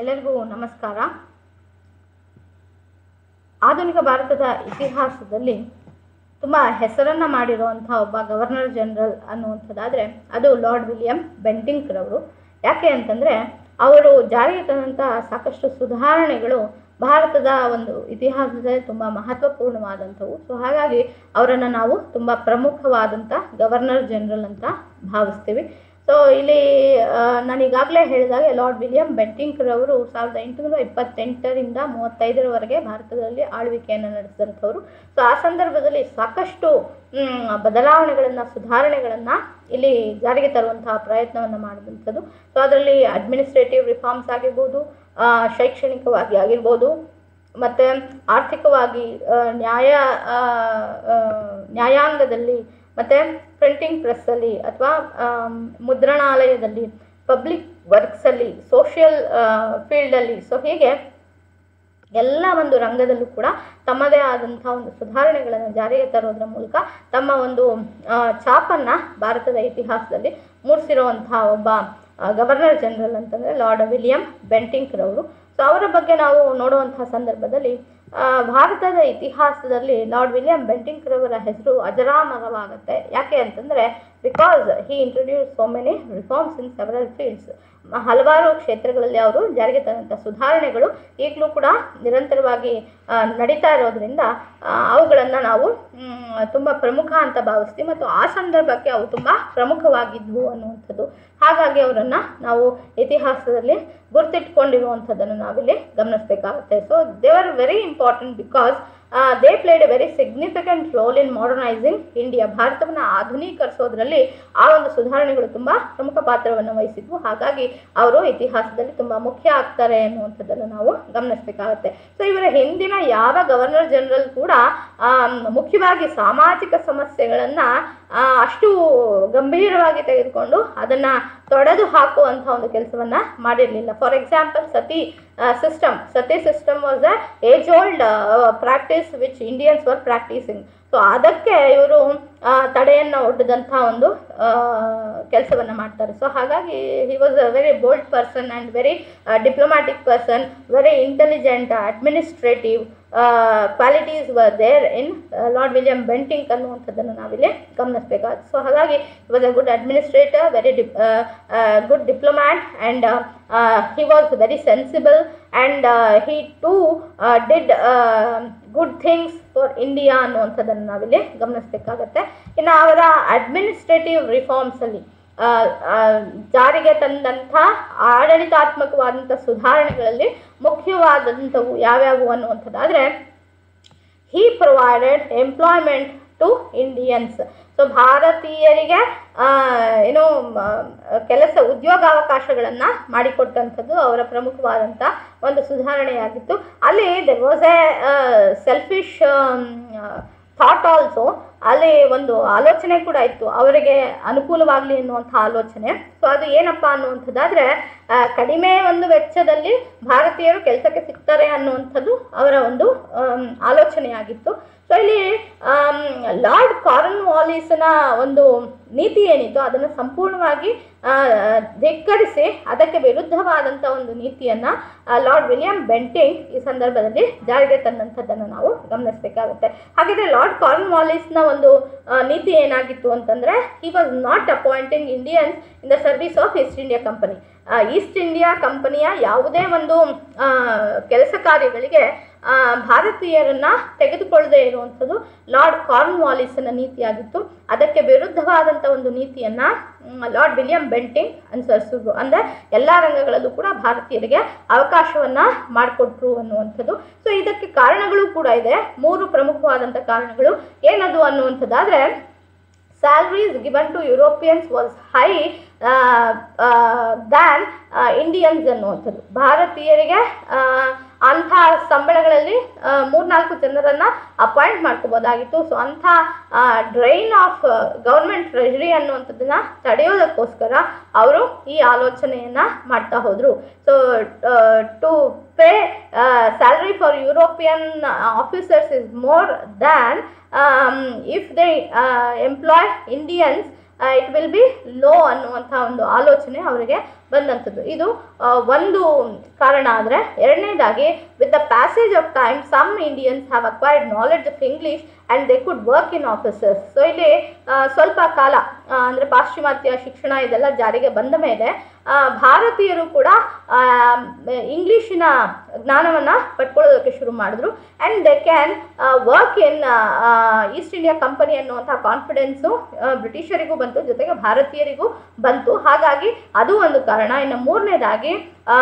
ಎಲ್ಲರಿಗೂ ನಮಸ್ಕಾರ ಆಧುನಿಕ ಭಾರತದ ಇತಿಹಾಸದಲ್ಲಿ ತುಂಬ ಹೆಸರನ್ನು ಮಾಡಿರುವಂಥ ಒಬ್ಬ ಗವರ್ನರ್ ಜನರಲ್ ಅನ್ನುವಂಥದ್ದಾದರೆ ಅದು ಲಾರ್ಡ್ ವಿಲಿಯಂ ಬೆಂಟಿಂಕ್ರವರು ಯಾಕೆ ಅಂತಂದರೆ ಅವರು ಜಾರಿಗೆ ತಂದಂಥ ಸಾಕಷ್ಟು ಸುಧಾರಣೆಗಳು ಭಾರತದ ಒಂದು ಇತಿಹಾಸದಲ್ಲಿ ತುಂಬ ಮಹತ್ವಪೂರ್ಣವಾದಂಥವು ಸೊ ಹಾಗಾಗಿ ಅವರನ್ನು ನಾವು ತುಂಬ ಪ್ರಮುಖವಾದಂಥ ಗವರ್ನರ್ ಜನರಲ್ ಅಂತ ಭಾವಿಸ್ತೀವಿ ಸೊ ಇಲ್ಲಿ ನಾನು ಈಗಾಗಲೇ ಹೇಳಿದಾಗೆ ಲಾರ್ಡ್ ವಿಲಿಯಂ ಬೆಂಟಿಂಕ್ರವರು ಸಾವಿರದ ಎಂಟುನೂರ ಇಪ್ಪತ್ತೆಂಟರಿಂದ ಮೂವತ್ತೈದರವರೆಗೆ ಭಾರತದಲ್ಲಿ ಆಳ್ವಿಕೆಯನ್ನು ನಡೆಸಿದಂಥವ್ರು ಸೊ ಆ ಸಂದರ್ಭದಲ್ಲಿ ಸಾಕಷ್ಟು ಬದಲಾವಣೆಗಳನ್ನು ಸುಧಾರಣೆಗಳನ್ನು ಇಲ್ಲಿ ಜಾರಿಗೆ ತರುವಂತಹ ಪ್ರಯತ್ನವನ್ನು ಮಾಡಿದಂಥದ್ದು ಸೊ ಅದರಲ್ಲಿ ಅಡ್ಮಿನಿಸ್ಟ್ರೇಟಿವ್ ರಿಫಾರ್ಮ್ಸ್ ಆಗಿರ್ಬೋದು ಆ, ಶೈಕ್ಷಣಿಕವಾಗಿ ಆಗಿರ್ಬೋದು ಮತ್ತು ಆರ್ಥಿಕವಾಗಿ ಆ, ನ್ಯಾಯ ಆ, ಆ, ನ್ಯಾಯಾಂಗದಲ್ಲಿ ಮತ್ತು ಪ್ರಿಂಟಿಂಗ್ ಪ್ರೆಸ್ಸಲ್ಲಿ ಅಥವಾ ಮುದ್ರಣಾಲಯದಲ್ಲಿ ಪಬ್ಲಿಕ್ ವರ್ಕ್ಸಲ್ಲಿ ಸೋಷಿಯಲ್ ಫೀಲ್ಡಲ್ಲಿ ಸೊ ಹೀಗೆ ಎಲ್ಲ ಒಂದು ರಂಗದಲ್ಲೂ ಕೂಡ ತಮ್ಮದೇ ಆದಂಥ ಒಂದು ಸುಧಾರಣೆಗಳನ್ನು ಜಾರಿಗೆ ತರೋದ್ರ ಮೂಲಕ ತಮ್ಮ ಒಂದು ಆ, ಛಾಪನ್ನು ಭಾರತದ ಇತಿಹಾಸದಲ್ಲಿ ಮೂಡಿಸಿರುವಂಥ ಒಬ್ಬ ಆ, ಗವರ್ನರ್ ಜನರಲ್ ಅಂತಂದರೆ ಲಾರ್ಡ್ ವಿಲಿಯಂ ಬೆಂಟಿಂಕ್ರವರು ಸೊ ಅವರ ಬಗ್ಗೆ ನಾವು ನೋಡುವಂಥ ಸಂದರ್ಭದಲ್ಲಿ ಆ, ಭಾರತದ ಇತಿಹಾಸದಲ್ಲಿ ಲಾರ್ಡ್ ವಿಲಿಯಂ ಬೆಂಟಿಂಕ್ರವರ ಹೆಸರು ಅಜರಾಮರವಾಗುತ್ತೆ ಯಾಕೆ ಅಂತಂದರೆ because he introduce so many reforms in several fields ಹಲವಾರು ಕ್ಷೇತ್ರಗಳಲ್ಲಿ ಅವರು ಜಾರಿಗೆ ತಂದಂಥ ಸುಧಾರಣೆಗಳು ಈಗಲೂ ಕೂಡ ನಿರಂತರವಾಗಿ ಆ, ನಡೀತಾ ಇರೋದ್ರಿಂದ ಅವುಗಳನ್ನು ನಾವು ತುಂಬ ಪ್ರಮುಖ ಅಂತ ಭಾವಿಸ್ತೀವಿ ಮತ್ತು ಆ ಸಂದರ್ಭಕ್ಕೆ ಅವು ತುಂಬ ಪ್ರಮುಖವಾಗಿದ್ವು ಅನ್ನುವಂಥದ್ದು ಹಾಗಾಗಿ ಅವರನ್ನು ನಾವು ಇತಿಹಾಸದಲ್ಲಿ ಗುರ್ತಿಟ್ಕೊಂಡಿರುವಂಥದ್ದನ್ನು ನಾವಿಲ್ಲಿ ಗಮನಿಸಬೇಕಾಗುತ್ತೆ so they are very important because they played a very significant role in modernising India ಭಾರತವನ್ನು ಆಧುನೀಕರಿಸೋದ್ರಲ್ಲಿ ಆ ಒಂದು ಸುಧಾರಣೆಗಳು ತುಂಬ ಪ್ರಮುಖ ಪಾತ್ರವನ್ನು ವಹಿಸಿದ್ವು ಹಾಗಾಗಿ ಅವರು ಇತಿಹಾಸದಲ್ಲಿ ತುಂಬ ಮುಖ್ಯ ಆಗ್ತಾರೆ ಅನ್ನುವಂಥದ್ದನ್ನು ನಾವು ಗಮನಿಸಬೇಕಾಗುತ್ತೆ ಸೊ ಇವರ ಹಿಂದಿನ ಯಾವ ಗವರ್ನರ್ ಜನರಲ್ ಕೂಡ ಆಮ್, ಮುಖ್ಯವಾಗಿ ಸಾಮಾಜಿಕ ಸಮಸ್ಯೆಗಳನ್ನು ಅಷ್ಟು ಗಂಭೀರವಾಗಿ ತೆಗೆದುಕೊಂಡು ಅದನ್ನು ತೊಡೆದು ಹಾಕುವಂಥ ಒಂದು ಕೆಲಸವನ್ನು ಮಾಡಿರಲಿಲ್ಲ for example sati system sati system was a age old practice which Indians were practising so ಅದಕ್ಕೆ ಇವರು ತಡೆಯನ್ನು ಒಡ್ಡದಂಥ ಒಂದು ಕೆಲಸವನ್ನು ಮಾಡ್ತಾರೆ ಸೊ ಹಾಗಾಗಿ he was a very bold person and very diplomatic person very intelligent administrative qualities were there in lord William Bentinck ಅನ್ನುವಂಥದ್ದನ್ನು ನಾವಿಲ್ಲಿ ಗಮನಿಸಬೇಕಾಗುತ್ತೆ ಸೊ ಹಾಗಾಗಿ was a good administrator very dip good diplomat and he was very sensible and he two did good things for India ಅನ್ನುವಂಥದ್ದನ್ನು ನಾವಿಲ್ಲಿ ಗಮನಿಸಬೇಕಾಗತ್ತೆ ಇನ್ನು ಅವರ administrative ರಿಫಾರ್ಮ್ಸಲ್ಲಿ ಆ, ಆ, ಜಾರಿಗೆ ತಂದಂಥ ಆಡಳಿತಾತ್ಮಕವಾದಂಥ ಸುಧಾರಣೆಗಳಲ್ಲಿ ಮುಖ್ಯವಾದಂಥವು ಯಾವ್ಯಾವು ಅನ್ನುವಂಥದ್ದಾದರೆ he provided employment to Indians so ಭಾರತೀಯರಿಗೆ ಆ, ಏನು ಮ, ಕೆಲಸ ಉದ್ಯೋಗಾವಕಾಶಗಳನ್ನು ಮಾಡಿಕೊಟ್ಟಂಥದ್ದು ಅವರ ಪ್ರಮುಖವಾದಂಥ ಒಂದು ಸುಧಾರಣೆಯಾಗಿತ್ತು ಅಲ್ಲಿ there was a selfish thought also ಅಲ್ಲಿ ಒಂದು ಆಲೋಚನೆ ಕೂಡ ಇತ್ತು ಅವರಿಗೆ ಅನುಕೂಲವಾಗಲಿ ಎನ್ನುವಂಥ ಆಲೋಚನೆ ಸೊ ಅದು ಏನಪ್ಪ ಅನ್ನುವಂಥದ್ದಾದರೆ ಆ, ಕಡಿಮೆ ಒಂದು ವೆಚ್ಚದಲ್ಲಿ ಭಾರತೀಯರು ಕೆಲಸಕ್ಕೆ ಸಿಗ್ತಾರೆ ಅನ್ನುವಂಥದ್ದು ಅವರ ಒಂದು ಆಮ್, ಆಲೋಚನೆಯಾಗಿತ್ತು ಸೊ ಇಲ್ಲಿ ಆಮ್, ಲಾರ್ಡ್ ಕಾರ್ನ್ ವಾಲಿಸನ ಒಂದು ನೀತಿ ಏನಿತ್ತು ಅದನ್ನು ಸಂಪೂರ್ಣವಾಗಿ ಆ, ಧಿಕ್ಕರಿಸಿ ಅದಕ್ಕೆ ವಿರುದ್ಧವಾದಂಥ ಒಂದು ನೀತಿಯನ್ನು ಲಾರ್ಡ್ ವಿಲಿಯಂ ಬೆಂಟಿಂಗ್ ಈ ಸಂದರ್ಭದಲ್ಲಿ ಜಾರಿಗೆ ತಂದಂಥದ್ದನ್ನು ನಾವು ಗಮನಿಸಬೇಕಾಗುತ್ತೆ ಹಾಗಿದ್ರೆ ಲಾರ್ಡ್ ಕಾರ್ನ್ ವಾಲಿಸ್ನ ಒಂದು ಆ, ನೀತಿ ಏನಾಗಿತ್ತು ಅಂತಂದರೆ he was not appointing Indians in the service of East India company East India ಕಂಪನಿಯ ಯಾವುದೇ ಒಂದು ಆ, ಕೆಲಸ ಕಾರ್ಯಗಳಿಗೆ ಆ, ಭಾರತೀಯರನ್ನ ತೆಗೆದುಕೊಳ್ಳದೆ ಇರುವಂಥದ್ದು ಲಾರ್ಡ್ ಕಾರ್ನ್ ವಾಲಿಸನ ನೀತಿಯಾಗಿತ್ತು ಅದಕ್ಕೆ ವಿರುದ್ಧವಾದಂಥ ಒಂದು ನೀತಿಯನ್ನು ಲಾರ್ಡ್ ವಿಲಿಯಂ ಬೆಂಟಿಂಗ್ ಅನುಸರಿಸಿದ್ರು ಅಂದರೆ ಎಲ್ಲ ರಂಗಗಳಲ್ಲೂ ಕೂಡ ಭಾರತೀಯರಿಗೆ ಅವಕಾಶವನ್ನು ಮಾಡಿಕೊಟ್ರು ಅನ್ನುವಂಥದ್ದು ಸೊ ಇದಕ್ಕೆ ಕಾರಣಗಳು ಕೂಡ ಇದೆ ಮೂರು ಪ್ರಮುಖವಾದಂಥ ಕಾರಣಗಳು ಏನದು ಅನ್ನುವಂಥದ್ದಾದರೆ salaries given to Europeans was high than Indians ಅನ್ನುವಂಥದ್ದು ಭಾರತೀಯರಿಗೆ ಆ, ಅಂಥ ಸಂಬಳಗಳಲ್ಲಿ ಆ, ಮೂರ್ನಾಲ್ಕು ಜನರನ್ನು ಅಪಾಯಿಂಟ್ ಮಾಡ್ಕೋಬೋದಾಗಿತ್ತು ಸೊ ಅಂಥ ಡ್ರೈನ್ ಆಫ್ ಗೌರ್ಮೆಂಟ್ ಟ್ರೆಜರಿ ಅನ್ನುವಂಥದ್ದನ್ನು ತಡೆಯೋದಕ್ಕೋಸ್ಕರ ಅವರು ಈ ಆಲೋಚನೆಯನ್ನು ಮಾಡ್ತಾ ಹೋದರು so to pay salary for European officers is more than if they employ Indians it will be low ಅನ್ನುವಂಥ ಒಂದು ಆಲೋಚನೆ ಅವರಿಗೆ ಬಂದಂಥದ್ದು ಇದು ಆ, ಒಂದು ಕಾರಣ ಆದರೆ ಎರಡನೇದಾಗಿ with the passage of time some Indians have acquired knowledge of English and they could work in offices so ಇಲ್ಲಿ ಆ, ಸ್ವಲ್ಪ ಕಾಲ ಅಂದರೆ ಪಾಶ್ಚಿಮಾತ್ಯ ಶಿಕ್ಷಣ ಇದೆಲ್ಲ ಜಾರಿಗೆ ಬಂದ ಮೇಲೆ ಆ, ಭಾರತೀಯರು ಕೂಡ ಆ, ಇಂಗ್ಲೀಷಿನ ಜ್ಞಾನವನ್ನು ಪಡ್ಕೊಳ್ಳೋದಕ್ಕೆ ಶುರು ಮಾಡಿದ್ರು and they can work in East India company ಅನ್ನುವಂಥ ಕಾನ್ಫಿಡೆನ್ಸು ಬ್ರಿಟಿಷರಿಗೂ ಬಂತು ಜೊತೆಗೆ ಭಾರತೀಯರಿಗೂ ಬಂತು ಹಾಗಾಗಿ ಅದು ಒಂದು ಕಾರಣ ಇನ್ನು ಮೂರನೇದಾಗಿ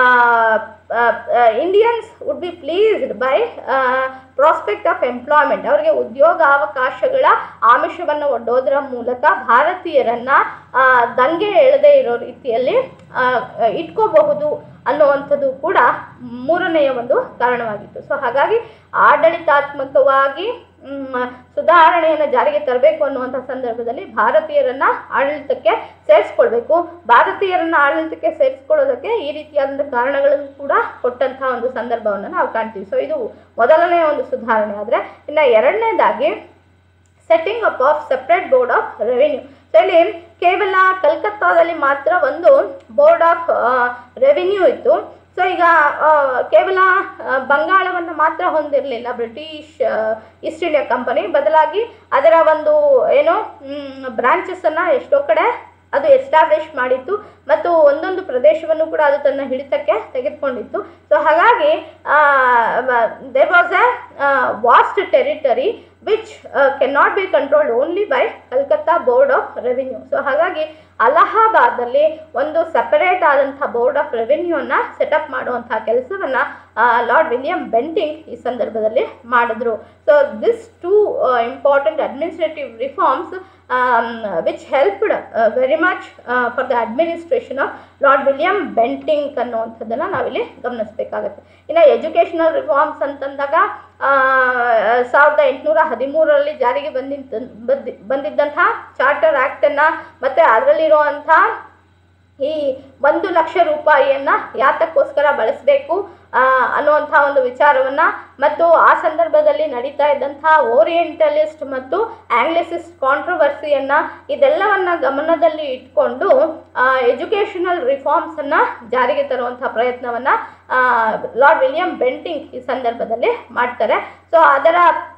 Indians would be pleased by prospect of employment ಅವರಿಗೆ ಉದ್ಯೋಗಾವಕಾಶಗಳ ಆಮಿಷವನ್ನು ಒಡ್ಡೋದರ ಮೂಲಕ ಭಾರತೀಯರನ್ನು ದಂಗೆ ಎಳದೇ ಇರೋ ರೀತಿಯಲ್ಲಿ ಆ, ಇಟ್ಕೋಬಹುದು ಅನ್ನುವಂಥದ್ದು ಕೂಡ ಮೂರನೆಯ ಒಂದು ಕಾರಣವಾಗಿತ್ತು ಸೊ ಹಾಗಾಗಿ ಆಡಳಿತಾತ್ಮಕವಾಗಿ ಮ್, ಸುಧಾರಣೆಯನ್ನು ಜಾರಿಗೆ ತರಬೇಕು ಅನ್ನುವಂಥ ಸಂದರ್ಭದಲ್ಲಿ ಭಾರತೀಯರನ್ನ ಆಡಳಿತಕ್ಕೆ ಸೇರಿಸ್ಕೊಳ್ಬೇಕು ಭಾರತೀಯರನ್ನ ಆಡಳಿತಕ್ಕೆ ಸೇರಿಸ್ಕೊಳ್ಳೋದಕ್ಕೆ ಈ ರೀತಿಯಾದಂಥ ಕಾರಣಗಳನ್ನು ಕೂಡ ಕೊಟ್ಟಂತಹ ಒಂದು ಸಂದರ್ಭವನ್ನು ನಾವು ಕಾಣ್ತೀವಿ ಸೊ ಇದು ಮೊದಲನೆಯ ಒಂದು ಸುಧಾರಣೆ ಆದರೆ ಇನ್ನು ಎರಡನೇದಾಗಿ setting up of separate board of revenue so ಇಲ್ಲಿ ಕೇವಲ ಕಲ್ಕತ್ತಾದಲ್ಲಿ ಮಾತ್ರ ಒಂದು ಬೋರ್ಡ್ ಆಫ್ ರೆವಿನ್ಯೂ ಇತ್ತು ಸೊ ಈಗ ಆ, ಕೇವಲ ಆ, ಬಂಗಾಳವನ್ನು ಮಾತ್ರ ಹೊಂದಿರಲಿಲ್ಲ ಬ್ರಿಟಿಷ್ ಈಸ್ಟ್ ಇಂಡಿಯಾ ಕಂಪನಿ ಬದಲಾಗಿ ಅದರ ಒಂದು ಏನು ಬ್ರಾಂಚಸನ್ನು ಎಷ್ಟೋ ಕಡೆ ಅದು ಎಸ್ಟಾಬ್ಲಿಷ್ ಮಾಡಿತ್ತು ಮತ್ತು ಒಂದೊಂದು ಪ್ರದೇಶವನ್ನು ಕೂಡ ಅದು ತನ್ನ ಹಿಡಿತಕ್ಕೆ ತೆಗೆದುಕೊಂಡಿತ್ತು ಸೊ ಹಾಗಾಗಿ there was a vast territory which can not be controlled only by Calcutta board of revenue so ಹಾಗಾಗಿ ಅಲಹಾಬಾದಲ್ಲಿ ಒಂದು ಸೆಪರೇಟ್ ಆದಂಥ ಬೋರ್ಡ್ ಆಫ್ ರೆವಿನ್ಯೂನ ಸೆಟಪ್ ಮಾಡುವಂಥ ಕೆಲಸವನ್ನು ಲಾರ್ಡ್ ವಿಲಿಯಂ ಬೆಂಟಿಂಗ್ ಈ ಸಂದರ್ಭದಲ್ಲಿ ಮಾಡಿದ್ರು so this two important administrative reforms which helped very much for the administration of lord William Bentinck ಅನ್ನುವಂಥದ್ದನ್ನು ನಾವಿಲ್ಲಿ ಗಮನಿಸಬೇಕಾಗತ್ತೆ ಇನ್ನು ಎಜುಕೇಷನಲ್ ರಿಫಾರ್ಮ್ಸ್ ಅಂತಂದಾಗ ಆ, ಸಾವಿರದ ಎಂಟುನೂರ ಹದಿಮೂರರಲ್ಲಿ ಜಾರಿಗೆ ಬಂದಿದ್ದ ಬಂದಿ ಬಂದಿದ್ದಂಥ ಚಾರ್ಟರ್ ಆ್ಯಕ್ಟನ್ನು ಮತ್ತು ಅದರಲ್ಲಿರುವಂಥ ಈ ಒಂದು ಲಕ್ಷ ರೂಪಾಯಿಯನ್ನು ಯಾತಕ್ಕೋಸ್ಕರ ಬಳಸಬೇಕು ಅನ್ನುವಂಥ ಒಂದು ವಿಚಾರವನ್ನು ಮತ್ತು ಆ ಸಂದರ್ಭದಲ್ಲಿ ನಡೀತಾ ಇದ್ದಂಥ ಓರಿಯೆಂಟಲಿಸ್ಟ್ ಮತ್ತು ಆಂಗ್ಲಿಸಿಸ್ಟ್ ಕಾಂಟ್ರವರ್ಸಿಯನ್ನು ಇದೆಲ್ಲವನ್ನು ಗಮನದಲ್ಲಿ ಇಟ್ಕೊಂಡು ಎಜುಕೇಷನಲ್ ರಿಫಾರ್ಮ್ಸನ್ನು ಜಾರಿಗೆ ತರುವಂಥ ಪ್ರಯತ್ನವನ್ನು ಲಾರ್ಡ್ ವಿಲಿಯಂ ಬೆಂಟಿಂಗ್ ಈ ಸಂದರ್ಭದಲ್ಲಿ ಮಾಡ್ತಾರೆ ಸೊ ಅದರ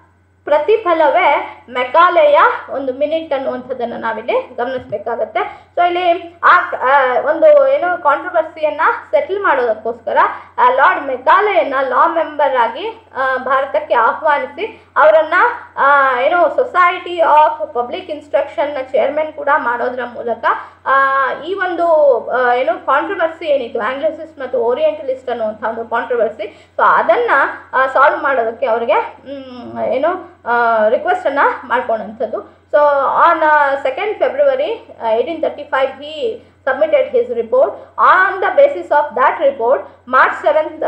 ಪ್ರತಿಫಲವೇ ಮೆಕಾಲೆಯ ಒಂದು ಮಿನಿಟ್ ಅನ್ನುವಂಥದ್ದನ್ನು ನಾವಿಲ್ಲಿ ಗಮನಿಸಬೇಕಾಗತ್ತೆ ಸೊ ಇಲ್ಲಿ ಆ ಆ, ಒಂದು ಏನು ಕಾಂಟ್ರವರ್ಸಿಯನ್ನು ಸೆಟಲ್ ಮಾಡೋದಕ್ಕೋಸ್ಕರ ಆ, ಲಾರ್ಡ್ ಮೆಕಾಲೆಯನ್ನು ಲಾ ಮೆಂಬರ್ ಆಗಿ ಆ, ಭಾರತಕ್ಕೆ ಆಹ್ವಾನಿಸಿ ಅವರನ್ನು ಏನು ಸೊಸೈಟಿ ಆಫ್ ಪಬ್ಲಿಕ್ ಇನ್ಸ್ಟ್ರಕ್ಷನ್ನ ಚೇರ್ಮನ್ ಕೂಡ ಮಾಡೋದ್ರ ಮೂಲಕ ಆ, ಈ ಒಂದು ಆ, ಏನು ಕಾಂಟ್ರವರ್ಸಿ ಏನಿತ್ತು ಆಂಗ್ಲಿಸಿಸ್ಟ್ ಮತ್ತು ಓರಿಯೆಂಟಲಿಸ್ಟ್ ಅನ್ನುವಂಥ ಒಂದು ಕಾಂಟ್ರವರ್ಸಿ ಸೊ ಅದನ್ನು ಸಾಲ್ವ್ ಮಾಡೋದಕ್ಕೆ ಅವರಿಗೆ ಮ್, ಏನು ರಿಕ್ವೆಸ್ಟನ್ನು ಮಾಡ್ಕೊಂಡಂಥದ್ದು so on second February eighteen thirty five he submitted his report. On the basis of that report, March 7th,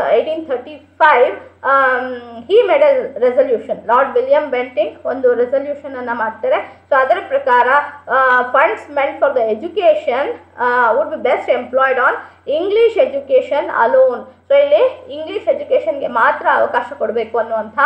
1835, um, he made a resolution. Lord William Bentinck ಒಂದು ರೆಸಲ್ಯೂಷನ್ ಅನ್ನು ಮಾಡ್ತಾರೆ ಸೊ ಅದರ ಪ್ರಕಾರ funds meant for the education would be best employed on English education alone so ಇಲ್ಲಿ English ಎಜುಕೇಷನ್ಗೆ ಮಾತ್ರ ಅವಕಾಶ ಕೊಡಬೇಕು ಅನ್ನುವಂಥ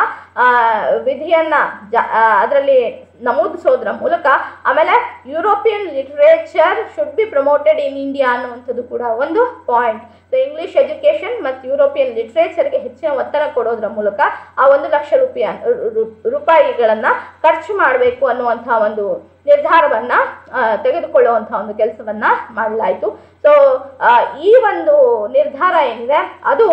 ವಿಧಿಯನ್ನು ಜ ಅದರಲ್ಲಿ ನಮೂದಿಸೋದ್ರ ಮೂಲಕ ಆಮೇಲೆ European literature should be promoted in India ಅನ್ನುವಂಥದ್ದು ಕೂಡ ಒಂದು ಪಾಯಿಂಟ್ ಸೊ ಇಂಗ್ಲೀಷ್ ಎಜುಕೇಷನ್ ಮತ್ತು ಯುರೋಪಿಯನ್ ಲಿಟ್ರೇಚರ್ಗೆ ಹೆಚ್ಚಿನ ಒತ್ತಡ ಕೊಡೋದ್ರ ಮೂಲಕ ಆ ಒಂದು ಲಕ್ಷ ರೂಪಾಯಿ ರೂಪಾಯಿಗಳನ್ನು ಖರ್ಚು ಮಾಡಬೇಕು ಅನ್ನುವಂಥ ಒಂದು ನಿರ್ಧಾರವನ್ನು ತೆಗೆದುಕೊಳ್ಳುವಂಥ ಒಂದು ಕೆಲಸವನ್ನು ಮಾಡಲಾಯಿತು ಸೊ ಈ ಒಂದು ನಿರ್ಧಾರ ಏನಿದೆ ಅದು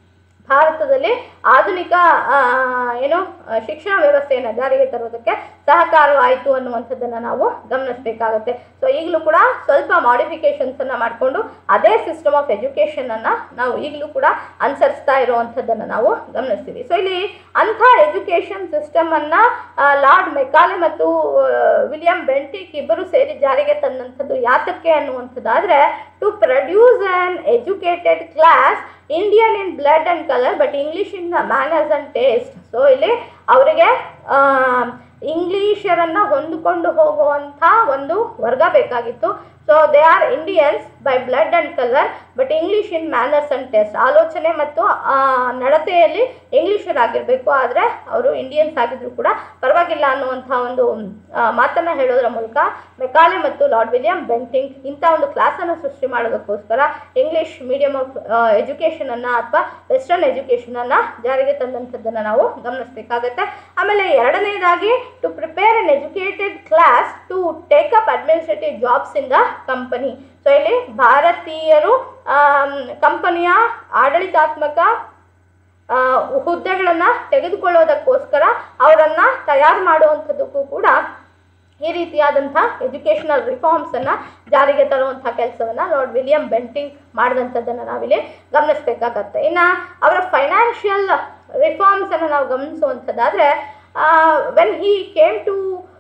ಭಾರತದಲ್ಲಿ ಆಧುನಿಕ ಆ, ಏನು ಆ, ಶಿಕ್ಷಣ ವ್ಯವಸ್ಥೆಯನ್ನು ಜಾರಿಗೆ ತರೋದಕ್ಕೆ ಸಹಕಾರವಾಯಿತು ಅನ್ನುವಂಥದ್ದನ್ನು ನಾವು ಗಮನಿಸಬೇಕಾಗುತ್ತೆ ಸೊ ಈಗಲೂ ಕೂಡ ಸ್ವಲ್ಪ ಮಾಡಿಫಿಕೇಶನ್ಸನ್ನು ಮಾಡಿಕೊಂಡು ಅದೇ ಸಿಸ್ಟಮ್ ಆಫ್ ಎಜುಕೇಷನನ್ನು ನಾವು ಈಗಲೂ ಕೂಡ ಅನುಸರಿಸ್ತಾ ಇರುವಂಥದ್ದನ್ನು ನಾವು ಗಮನಿಸ್ತೀವಿ ಸೊ ಇಲ್ಲಿ ಅಂಥ ಎಜುಕೇಷನ್ ಸಿಸ್ಟಮನ್ನು ಲಾರ್ಡ್ ಮೆಕಾಲೆ ಮತ್ತು ಆ, ವಿಲಿಯಂ ಬೆಂಟಿಕ್ ಇಬ್ಬರು ಸೇರಿ ಜಾರಿಗೆ ತಂದಂಥದ್ದು ಯಾತಕ್ಕೆ ಅನ್ನುವಂಥದ್ದಾದರೆ to produce an educated class Indian in blood and colour but English in the manners and taste so ಇಲ್ಲಿ ಅವರಿಗೆ ಇಂಗ್ಲೀಷರನ್ನು ಹೊಂದಿಕೊಂಡು ಹೋಗುವಂಥ ಒಂದು ವರ್ಗ ಬೇಕಾಗಿತ್ತು so so they are Indians by blood and colour but English in manners and taste ಆಲೋಚನೆ ಮತ್ತು ಆ, ನಡತೆಯಲ್ಲಿ ಇಂಗ್ಲೀಷರಾಗಿರಬೇಕು ಆದರೆ ಅವರು ಇಂಡಿಯನ್ಸ್ ಆಗಿದ್ರು ಕೂಡ ಪರವಾಗಿಲ್ಲ ಅನ್ನುವಂಥ ಒಂದು ಆ, ಮಾತನ್ನ ಹೇಳೋದ್ರ ಮೂಲಕ ಮೆಕಾಲೆ ಮತ್ತು ಲಾರ್ಡ್ ವಿಲಿಯಂ ಬೆಂಟಿಂಗ್ ಇಂಥ ಒಂದು ಕ್ಲಾಸನ್ನು ಸೃಷ್ಟಿ ಮಾಡೋದಕ್ಕೋಸ್ಕರ ಇಂಗ್ಲೀಷ್ ಮೀಡಿಯಮ್ ಆಫ್ ಎಜುಕೇಷನನ್ನು ಅಥವಾ ವೆಸ್ಟರ್ನ್ ಎಜುಕೇಷನನ್ನು ಜಾರಿಗೆ ತಂದಂಥದ್ದನ್ನು ನಾವು ಗಮನಿಸಬೇಕಾಗತ್ತೆ ಆಮೇಲೆ ಎರಡನೇದಾಗಿ to prepare an educated class to take up administrative jobs in the company so ಇಲ್ಲಿ ಭಾರತೀಯರು ಕಂಪನಿಯ ಆಡಳಿತಾತ್ಮಕ ಆ, ಹುದ್ದೆಗಳನ್ನು ತೆಗೆದುಕೊಳ್ಳೋದಕ್ಕೋಸ್ಕರ ಅವರನ್ನು ತಯಾರು ಮಾಡುವಂಥದ್ದಕ್ಕೂ ಕೂಡ ಈ ರೀತಿಯಾದಂಥ ಎಜುಕೇಷನಲ್ ರಿಫಾರ್ಮ್ಸನ್ನು ಜಾರಿಗೆ ತರುವಂಥ ಕೆಲಸವನ್ನು ಲಾರ್ಡ್ ವಿಲಿಯಂ ಬೆಂಟಿಂಗ್ ಮಾಡಿದಂಥದ್ದನ್ನು ನಾವಿಲ್ಲಿ ಗಮನಿಸಬೇಕಾಗತ್ತೆ ಇನ್ನು ಅವರ ಫೈನಾನ್ಷಿಯಲ್ ರಿಫಾರ್ಮ್ಸನ್ನು ನಾವು ಗಮನಿಸುವಂಥದ್ದಾದರೆ when he came to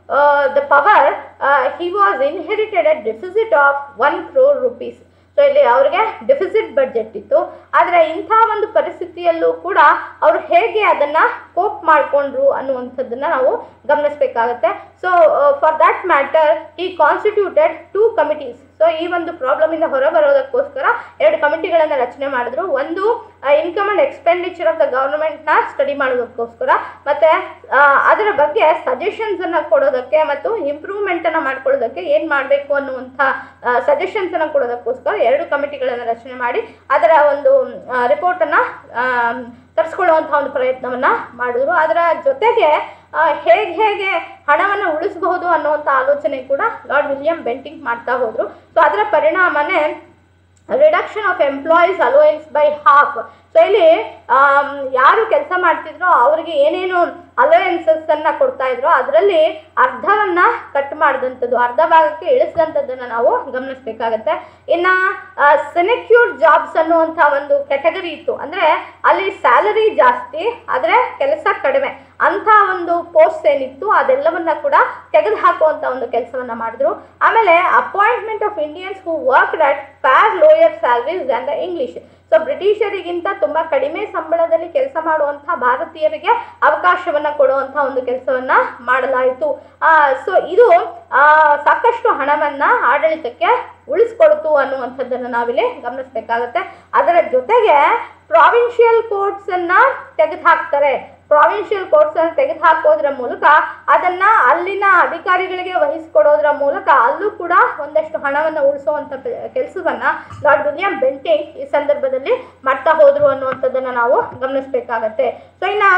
the power he was inherited a deficit of one crore rupees so ಇಲ್ಲಿ ಅವ್ರಿಗೆ ಡೆಫಿಸಿಟ್ ಬಡ್ಜೆಟ್ ಇತ್ತು ಆದರೆ ಇಂಥ ಒಂದು ಪರಿಸ್ಥಿತಿಯಲ್ಲೂ ಕೂಡ ಅವರು ಹೇಗೆ ಅದನ್ನು ಕೋಪ್ ಮಾಡಿಕೊಂಡ್ರು ಅನ್ನುವಂಥದ್ದನ್ನು ನಾವು ಗಮನಿಸಬೇಕಾಗತ್ತೆ so for that matter he constituted two committees so ಈ ಒಂದು ಪ್ರಾಬ್ಲಮಿಂದ ಹೊರಬರೋದಕ್ಕೋಸ್ಕರ ಎರಡು ಕಮಿಟಿಗಳನ್ನು ರಚನೆ ಮಾಡಿದ್ರು ಒಂದು income and expenditure of the ಗೌರ್ಮೆಂಟ್ನ ಸ್ಟಡಿ ಮಾಡೋದಕ್ಕೋಸ್ಕರ ಮತ್ತು ಅದರ ಬಗ್ಗೆ ಸಜೆಷನ್ಸನ್ನು ಕೊಡೋದಕ್ಕೆ ಮತ್ತು ಇಂಪ್ರೂವ್ಮೆಂಟನ್ನು ಮಾಡ್ಕೊಳ್ಳೋದಕ್ಕೆ ಏನು ಮಾಡಬೇಕು ಅನ್ನುವಂಥ ಸಜೆಷನ್ಸನ್ನು ಕೊಡೋದಕ್ಕೋಸ್ಕರ ಎರಡು ಕಮಿಟಿಗಳನ್ನು ರಚನೆ ಮಾಡಿ ಅದರ ಒಂದು ರಿಪೋರ್ಟನ್ನು ತರಿಸ್ಕೊಳ್ಳುವಂಥ ಒಂದು ಪ್ರಯತ್ನವನ್ನು ಮಾಡಿದ್ರು ಅದರ ಜೊತೆಗೆ ಹೇಗೆ ಹೇಗೆ ಹಣವನ್ನು ಉಳಿಸಬಹುದು ಅನ್ನುವಂಥ ಆಲೋಚನೆ ಕೂಡ ಲಾರ್ಡ್ ವಿಲಿಯಂ ಬೆಂಟಿಂಗ್ ಮಾಡ್ತಾ ಹೋದರು ಸೊ ಅದರ ಪರಿಣಾಮನೇ reduction of employees allowance by half so ಇಲ್ಲಿ ಆಮ್, ಯಾರು ಕೆಲಸ ಮಾಡ್ತಿದ್ರೋ ಅವರಿಗೆ ಏನೇನು ಅಲೋಯನ್ಸಸ್ಸನ್ನು ಕೊಡ್ತಾ ಇದ್ರೋ ಅದರಲ್ಲಿ ಅರ್ಧವನ್ನು ಕಟ್ ಮಾಡಿದಂಥದ್ದು ಅರ್ಧ ಭಾಗಕ್ಕೆ ಇಳಿಸಿದಂಥದ್ದನ್ನು ನಾವು ಗಮನಿಸಬೇಕಾಗತ್ತೆ ಇನ್ನು ಸೆನೆಕ್ಯೂರ್ ಜಾಬ್ಸ್ ಅನ್ನುವಂಥ ಒಂದು ಕೆಟಗರಿ ಇತ್ತು ಅಂದರೆ ಅಲ್ಲಿ ಸ್ಯಾಲರಿ ಜಾಸ್ತಿ ಆದರೆ ಕೆಲಸ ಕಡಿಮೆ ಅಂಥ ಒಂದು ಪೋಸ್ಟ್ ಏನಿತ್ತು ಅದೆಲ್ಲವನ್ನ ಕೂಡ ತೆಗೆದು ಹಾಕುವಂಥ ಒಂದು ಕೆಲಸವನ್ನು ಮಾಡಿದ್ರು ಆಮೇಲೆ appointment of Indians who worked at far lower salaries than the English so ಬ್ರಿಟಿಷರಿಗಿಂತ ತುಂಬ ಕಡಿಮೆ ಸಂಬಳದಲ್ಲಿ ಕೆಲಸ ಮಾಡುವಂಥ ಭಾರತೀಯರಿಗೆ ಅವಕಾಶವನ್ನು ಕೊಡುವಂಥ ಒಂದು ಕೆಲಸವನ್ನು ಮಾಡಲಾಯಿತು ಸೊ ಇದು ಆ, ಸಾಕಷ್ಟು ಹಣವನ್ನು ಆಡಳಿತಕ್ಕೆ ಉಳಿಸ್ಕೊಡ್ತು ಅನ್ನುವಂಥದ್ದನ್ನು ನಾವಿಲ್ಲಿ ಗಮನಿಸಬೇಕಾಗತ್ತೆ ಅದರ ಜೊತೆಗೆ ಪ್ರಾವಿನ್ಷಿಯಲ್ ಕೋರ್ಟ್ಸನ್ನು ತೆಗೆದುಹಾಕ್ತಾರೆ ಪ್ರಾವಿನ್ಷಿಯಲ್ ಕೋರ್ಟ್ಸನ್ನು ತೆಗೆದುಹಾಕೋದ್ರ ಮೂಲಕ ಅದನ್ನು ಅಲ್ಲಿನ ಅಧಿಕಾರಿಗಳಿಗೆ ವಹಿಸಿಕೊಡೋದ್ರ ಮೂಲಕ ಅಲ್ಲೂ ಕೂಡ ಒಂದಷ್ಟು ಹಣವನ್ನು ಉಳಿಸುವಂಥ ಕೆಲಸವನ್ನು ಲಾರ್ಡ್ ವಿಲಿಯಂ ಬೆಂಟಿಂಗ್ ಈ ಸಂದರ್ಭದಲ್ಲಿ ಮಾಡ್ತಾ ಹೋದರು ಅನ್ನುವಂಥದ್ದನ್ನು ನಾವು ಗಮನಿಸಬೇಕಾಗತ್ತೆ ಸೊ ಇನ್ನು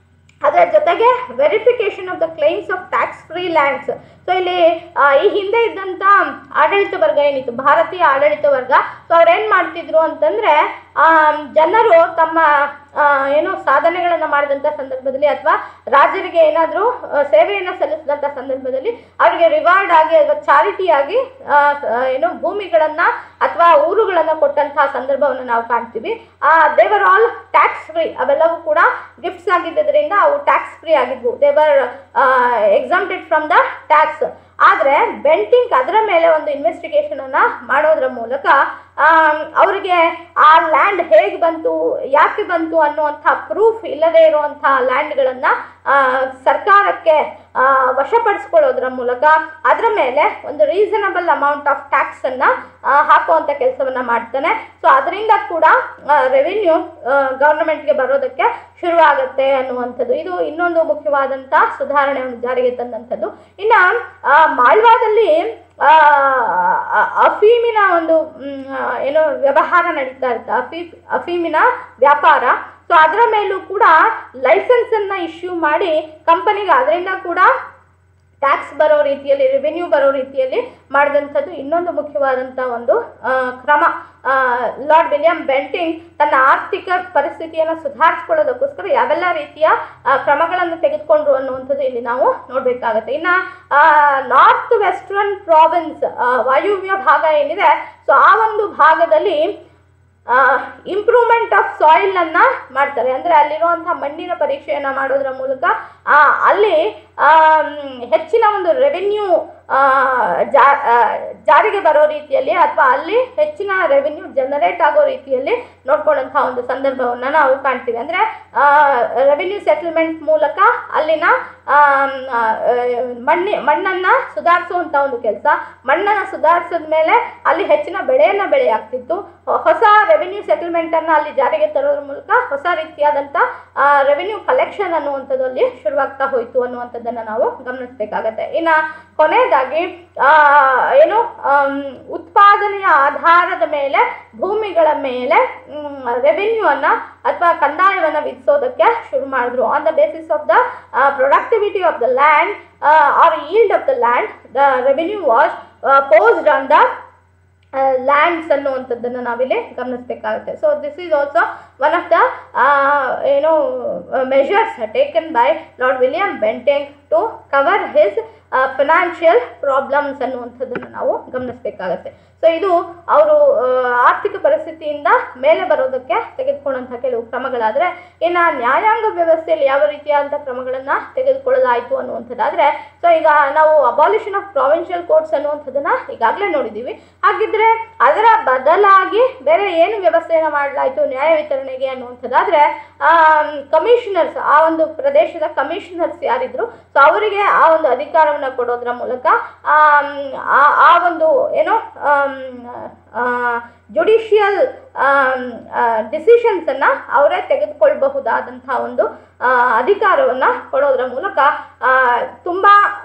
ಅದರ ಜೊತೆಗೆ verification of the claims of tax free lands so ಇಲ್ಲಿ ಆ, ಈ ಹಿಂದೆ ಇದ್ದಂಥ ಆಡಳಿತ ವರ್ಗ ಏನಿತ್ತು ಭಾರತೀಯ ಆಡಳಿತ ವರ್ಗ ಸೊ ಅವ್ರೇನು ಮಾಡ್ತಿದ್ರು ಅಂತಂದರೆ ಜನರು ತಮ್ಮ ಆ, ಏನು ಸಾಧನೆಗಳನ್ನು ಮಾಡಿದಂಥ ಸಂದರ್ಭದಲ್ಲಿ ಅಥವಾ ರಾಜರಿಗೆ ಏನಾದರೂ ಸೇವೆಯನ್ನು ಸಲ್ಲಿಸಿದಂಥ ಸಂದರ್ಭದಲ್ಲಿ ಅವರಿಗೆ ರಿವಾರ್ಡ್ ಆಗಿ ಅಥವಾ ಚಾರಿಟಿಯಾಗಿ ಏನು ಭೂಮಿಗಳನ್ನು ಅಥವಾ ಊರುಗಳನ್ನು ಕೊಟ್ಟಂತಹ ಸಂದರ್ಭವನ್ನು ನಾವು ಕಾಣ್ತೀವಿ ದೇವರ್ ಆಲ್ ಟ್ಯಾಕ್ಸ್ ಫ್ರೀ ಅವೆಲ್ಲವೂ ಕೂಡ ಗಿಫ್ಟ್ಸ್ ಆಗಿದ್ದರಿಂದ ಅವು ಟ್ಯಾಕ್ಸ್ ಫ್ರೀ ಆಗಿದ್ವು they were exempted from the tax ಆದರೆ ಬೆಂಟಿಂಗ್ ಅದರ ಮೇಲೆ ಒಂದು ಇನ್ವೆಸ್ಟಿಗೇಷನನ್ನು ಮಾಡೋದ್ರ ಮೂಲಕ ಆಮ್, ಅವರಿಗೆ ಆ ಲ್ಯಾಂಡ್ ಹೇಗೆ ಬಂತು ಯಾಕೆ ಬಂತು ಅನ್ನುವಂಥ ಪ್ರೂಫ್ ಇಲ್ಲದೇ ಇರುವಂಥ ಲ್ಯಾಂಡ್ಗಳನ್ನು ಸರ್ಕಾರಕ್ಕೆ ಆ, ವಶಪಡಿಸ್ಕೊಳ್ಳೋದ್ರ ಮೂಲಕ ಅದರ ಮೇಲೆ ಒಂದು ರೀಸನಬಲ್ ಅಮೌಂಟ್ ಆಫ್ ಟ್ಯಾಕ್ಸನ್ನು ಹಾಕುವಂಥ ಕೆಲಸವನ್ನು ಮಾಡ್ತಾನೆ ಸೊ ಅದರಿಂದ ಕೂಡ ರೆವಿನ್ಯೂ ಗೌರ್ಮೆಂಟ್ಗೆ ಬರೋದಕ್ಕೆ ಶುರುವಾಗುತ್ತೆ ಅನ್ನುವಂಥದ್ದು ಇದು ಇನ್ನೊಂದು ಮುಖ್ಯವಾದಂಥ ಸುಧಾರಣೆ ಒಂದು ಜಾರಿಗೆ ತಂದಂಥದ್ದು ಇನ್ನು ಆ, ಮಾಳ್ವಾದಲ್ಲಿ ಆ, ಅ- ಅಫೀಮಿನ ಒಂದು ಮ್, ಆ, ಏನು ವ್ಯವಹಾರ ನಡೀತಾ ಇರುತ್ತೆ ಅಫೀ ಅಫೀಮಿನ ವ್ಯಾಪಾರ ಸೊ ಅದರ ಮೇಲೂ ಕೂಡ ಲೈಸೆನ್ಸನ್ನು ಇಶ್ಯೂ ಮಾಡಿ ಕಂಪನಿಗೆ ಅದರಿಂದ ಕೂಡ ಟ್ಯಾಕ್ಸ್ ಬರೋ ರೀತಿಯಲ್ಲಿ ರೆವೆನ್ಯೂ ಬರೋ ರೀತಿಯಲ್ಲಿ ಮಾಡಿದಂಥದ್ದು ಇನ್ನೊಂದು ಮುಖ್ಯವಾದಂಥ ಒಂದು ಆ, ಕ್ರಮ ಆ, ಲಾರ್ಡ್ ವಿಲಿಯಂ ಬೆಂಟಿಂಗ್ ತನ್ನ ಆರ್ಥಿಕ ಪರಿಸ್ಥಿತಿಯನ್ನು ಸುಧಾರಿಸ್ಕೊಳ್ಳೋದಕ್ಕೋಸ್ಕರ ಯಾವೆಲ್ಲ ರೀತಿಯ ಆ, ಕ್ರಮಗಳನ್ನು ತೆಗೆದುಕೊಂಡ್ರು ಅನ್ನುವಂಥದ್ದು ಇಲ್ಲಿ ನಾವು ನೋಡಬೇಕಾಗತ್ತೆ ಇನ್ನು ನಾರ್ತ್ ವೆಸ್ಟರ್ನ್ ಪ್ರಾವಿನ್ಸ್ ವಾಯುವ್ಯ ಭಾಗ ಏನಿದೆ ಸೊ ಆ ಒಂದು ಭಾಗದಲ್ಲಿ ಇಂಪ್ರೂವ್ಮೆಂಟ್ ಆಫ್ ಸಾಯಿಲನ್ನು ಮಾಡ್ತಾರೆ ಅಂದರೆ ಅಲ್ಲಿರುವಂಥ ಮಣ್ಣಿನ ಪರೀಕ್ಷೆಯನ್ನು ಮಾಡೋದ್ರ ಮೂಲಕ ಆ, ಅಲ್ಲಿ ಆಮ್, ಹೆಚ್ಚಿನ ಒಂದು ರೆವೆನ್ಯೂ ಜಾ ಆ, ಜಾರಿಗೆ ಬರೋ ರೀತಿಯಲ್ಲಿ ಅಥವಾ ಅಲ್ಲಿ ಹೆಚ್ಚಿನ ರೆವೆನ್ಯೂ ಜನರೇಟ್ ಆಗೋ ರೀತಿಯಲ್ಲಿ ನೋಡ್ಕೊಂಡಂಥ ಒಂದು ಸಂದರ್ಭವನ್ನು ನಾವು ಕಾಣ್ತೀವಿ ಅಂದರೆ ರೆವೆನ್ಯೂ ಸೆಟಲ್ಮೆಂಟ್ ಮೂಲಕ ಅಲ್ಲಿನ ಆಮ್, ಆ, ಮಣ್ಣಿ ಮಣ್ಣನ್ನು ಸುಧಾರಿಸುವಂಥ ಒಂದು ಕೆಲಸ ಮಣ್ಣನ್ನು ಸುಧಾರಿಸಿದ ಮೇಲೆ ಅಲ್ಲಿ ಹೆಚ್ಚಿನ ಬೆಳೆಯನ್ನು ಬೆಳೆಯಾಗ್ತಿತ್ತು ಹೊ- ಹೊಸ ರೆವೆನ್ಯೂ ಸೆಟಲ್ಮೆಂಟನ್ನು ಅಲ್ಲಿ ಜಾರಿಗೆ ತರೋದ್ರ ಮೂಲಕ ಹೊಸ ರೀತಿಯಾದಂಥ ರೆವೆನ್ಯೂ ಕಲೆಕ್ಷನ್ ಅನ್ನುವಂಥದ್ದು ಅಲ್ಲಿ ಶುರುವಾಗ್ತಾ ಹೋಯಿತು ಅನ್ನುವಂಥದ್ದನ್ನು ನಾವು ಗಮನಿಸಬೇಕಾಗತ್ತೆ ಇನ್ನು ಕೊನೆಯದಾಗಿ ಆ, ಏನು ಆಮ್, ಉತ್ಪಾದನೆಯ ಆಧಾರದ ಮೇಲೆ ಭೂಮಿಗಳ ಮೇಲೆ ರೆವೆನ್ಯೂ ಅನ್ನ ಅಥವಾ ಕಂದಾಯವನ್ನು ವಿಧಿಸೋದಕ್ಕೆ ಶುರು ಮಾಡಿದ್ರು on the basis of the productivity of the land or yield of the land the revenue was posed on the lands ಅನ್ನುವಂಥದ್ದನ್ನು ನಾವಿಲ್ಲಿ ಗಮನಿಸಬೇಕಾಗುತ್ತೆ so this is also one of the ಏನು measures taken by Lord William Bentinck to cover his financial problems ಅನ್ನುವಂಥದ್ದನ್ನು ನಾವು ಗಮನಿಸಬೇಕಾಗತ್ತೆ so ಇದು ಅವರು ಆರ್ಥಿಕ ಪರಿಸ್ಥಿತಿಯಿಂದ ಮೇಲೆ ಬರೋದಕ್ಕೆ ತೆಗೆದುಕೊಂಡಂಥ ಕೆಲವು ಕ್ರಮಗಳಾದರೆ ಇನ್ನು ನ್ಯಾಯಾಂಗ ವ್ಯವಸ್ಥೆಯಲ್ಲಿ ಯಾವ ರೀತಿಯಾದಂಥ ಕ್ರಮಗಳನ್ನು ತೆಗೆದುಕೊಳ್ಳಲಾಯಿತು ಅನ್ನುವಂಥದ್ದಾದರೆ ಸೊ ಈಗ ನಾವು ಅಬಾಲಿಷನ್ ಆಫ್ ಪ್ರಾವಿನ್ಷಿಯಲ್ ಕೋರ್ಟ್ಸ್ ಅನ್ನುವಂಥದ್ದನ್ನು ಈಗಾಗಲೇ ನೋಡಿದ್ದೀವಿ ಹಾಗಿದ್ರೆ ಅದರ ಬದಲಾಗಿ ಬೇರೆ ಏನು ವ್ಯವಸ್ಥೆಯನ್ನು ಮಾಡಲಾಯಿತು ನ್ಯಾಯ ವಿತರಣೆಗೆ ಅನ್ನುವಂಥದ್ದಾದರೆ ಕಮಿಷನರ್ಸ್ ಆ ಒಂದು ಪ್ರದೇಶದ ಕಮಿಷನರ್ಸ್ ಯಾರಿದ್ರು ಸೊ ಅವರಿಗೆ ಆ ಒಂದು ಅಧಿಕಾರವನ್ನು ಕೊಡೋದ್ರ ಮೂಲಕ ಆಮ್, ಆ ಆ ಒಂದು ಏನು ಜುಡಿಷಿಯಲ್ ಡಿಸಿಷನ್ಸನ್ನು ಅವರೇ ತೆಗೆದುಕೊಳ್ಬಹುದಾದಂಥ ಒಂದು ಅಧಿಕಾರವನ್ನು ಕೊಡೋದ್ರ ಮೂಲಕ ತುಂಬ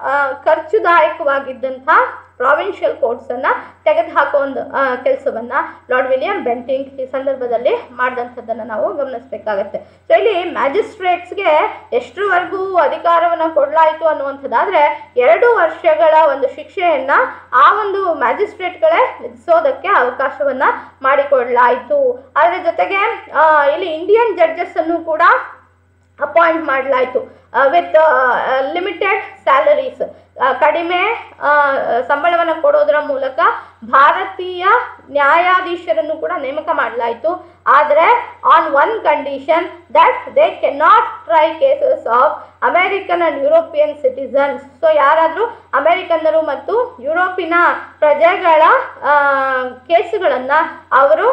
ಖರ್ಚುದಾಯಕವಾಗಿದ್ದಂಥ ಪ್ರಾವಿನ್ಷಿಯಲ್ ಕೋರ್ಟ್ಸನ್ನು ತೆಗೆದುಹಾಕೋ ಒಂದು ಕೆಲಸವನ್ನು ಲಾರ್ಡ್ ವಿಲಿಯಂ ಬೆಂಟಿಂಗ್ ಈ ಸಂದರ್ಭದಲ್ಲಿ ಮಾಡಿದಂಥದ್ದನ್ನು ನಾವು ಗಮನಿಸಬೇಕಾಗತ್ತೆ ಸೊ ಇಲ್ಲಿ ಮ್ಯಾಜಿಸ್ಟ್ರೇಟ್ಸ್ಗೆ ಎಷ್ಟರವರೆಗೂ ಅಧಿಕಾರವನ್ನು ಕೊಡಲಾಯಿತು ಅನ್ನುವಂಥದ್ದಾದರೆ ಎರಡು ವರ್ಷಗಳ ಒಂದು ಶಿಕ್ಷೆಯನ್ನು ಆ ಒಂದು ಮ್ಯಾಜಿಸ್ಟ್ರೇಟ್ಗಳೇ ವಿಧಿಸೋದಕ್ಕೆ ಅವಕಾಶವನ್ನು ಮಾಡಿಕೊಡಲಾಯಿತು ಅದರ ಜೊತೆಗೆ ಆ, ಇಲ್ಲಿ ಇಂಡಿಯನ್ ಜಡ್ಜಸ್ ಅನ್ನು ಕೂಡ ಅಪಾಯಿಂಟ್ ಮಾಡಲಾಯಿತು ವಿತ್ ಲಿಮಿಟೆಡ್ ಸ್ಯಾಲರೀಸ್ ಕಡಿಮೆ ಸಂಬಳವನ್ನು ಕೊಡೋದರ ಮೂಲಕ ಭಾರತೀಯ ನ್ಯಾಯಾಧೀಶರನ್ನು ಕೂಡ ನೇಮಕ ಮಾಡಲಾಯಿತು ಆದರೆ on one condition that they cannot try cases of American and European citizens so ಯಾರಾದರೂ ಅಮೇರಿಕನ್ನರು ಮತ್ತು ಯುರೋಪಿನ ಪ್ರಜೆಗಳ ಕೇಸುಗಳನ್ನು ಅವರು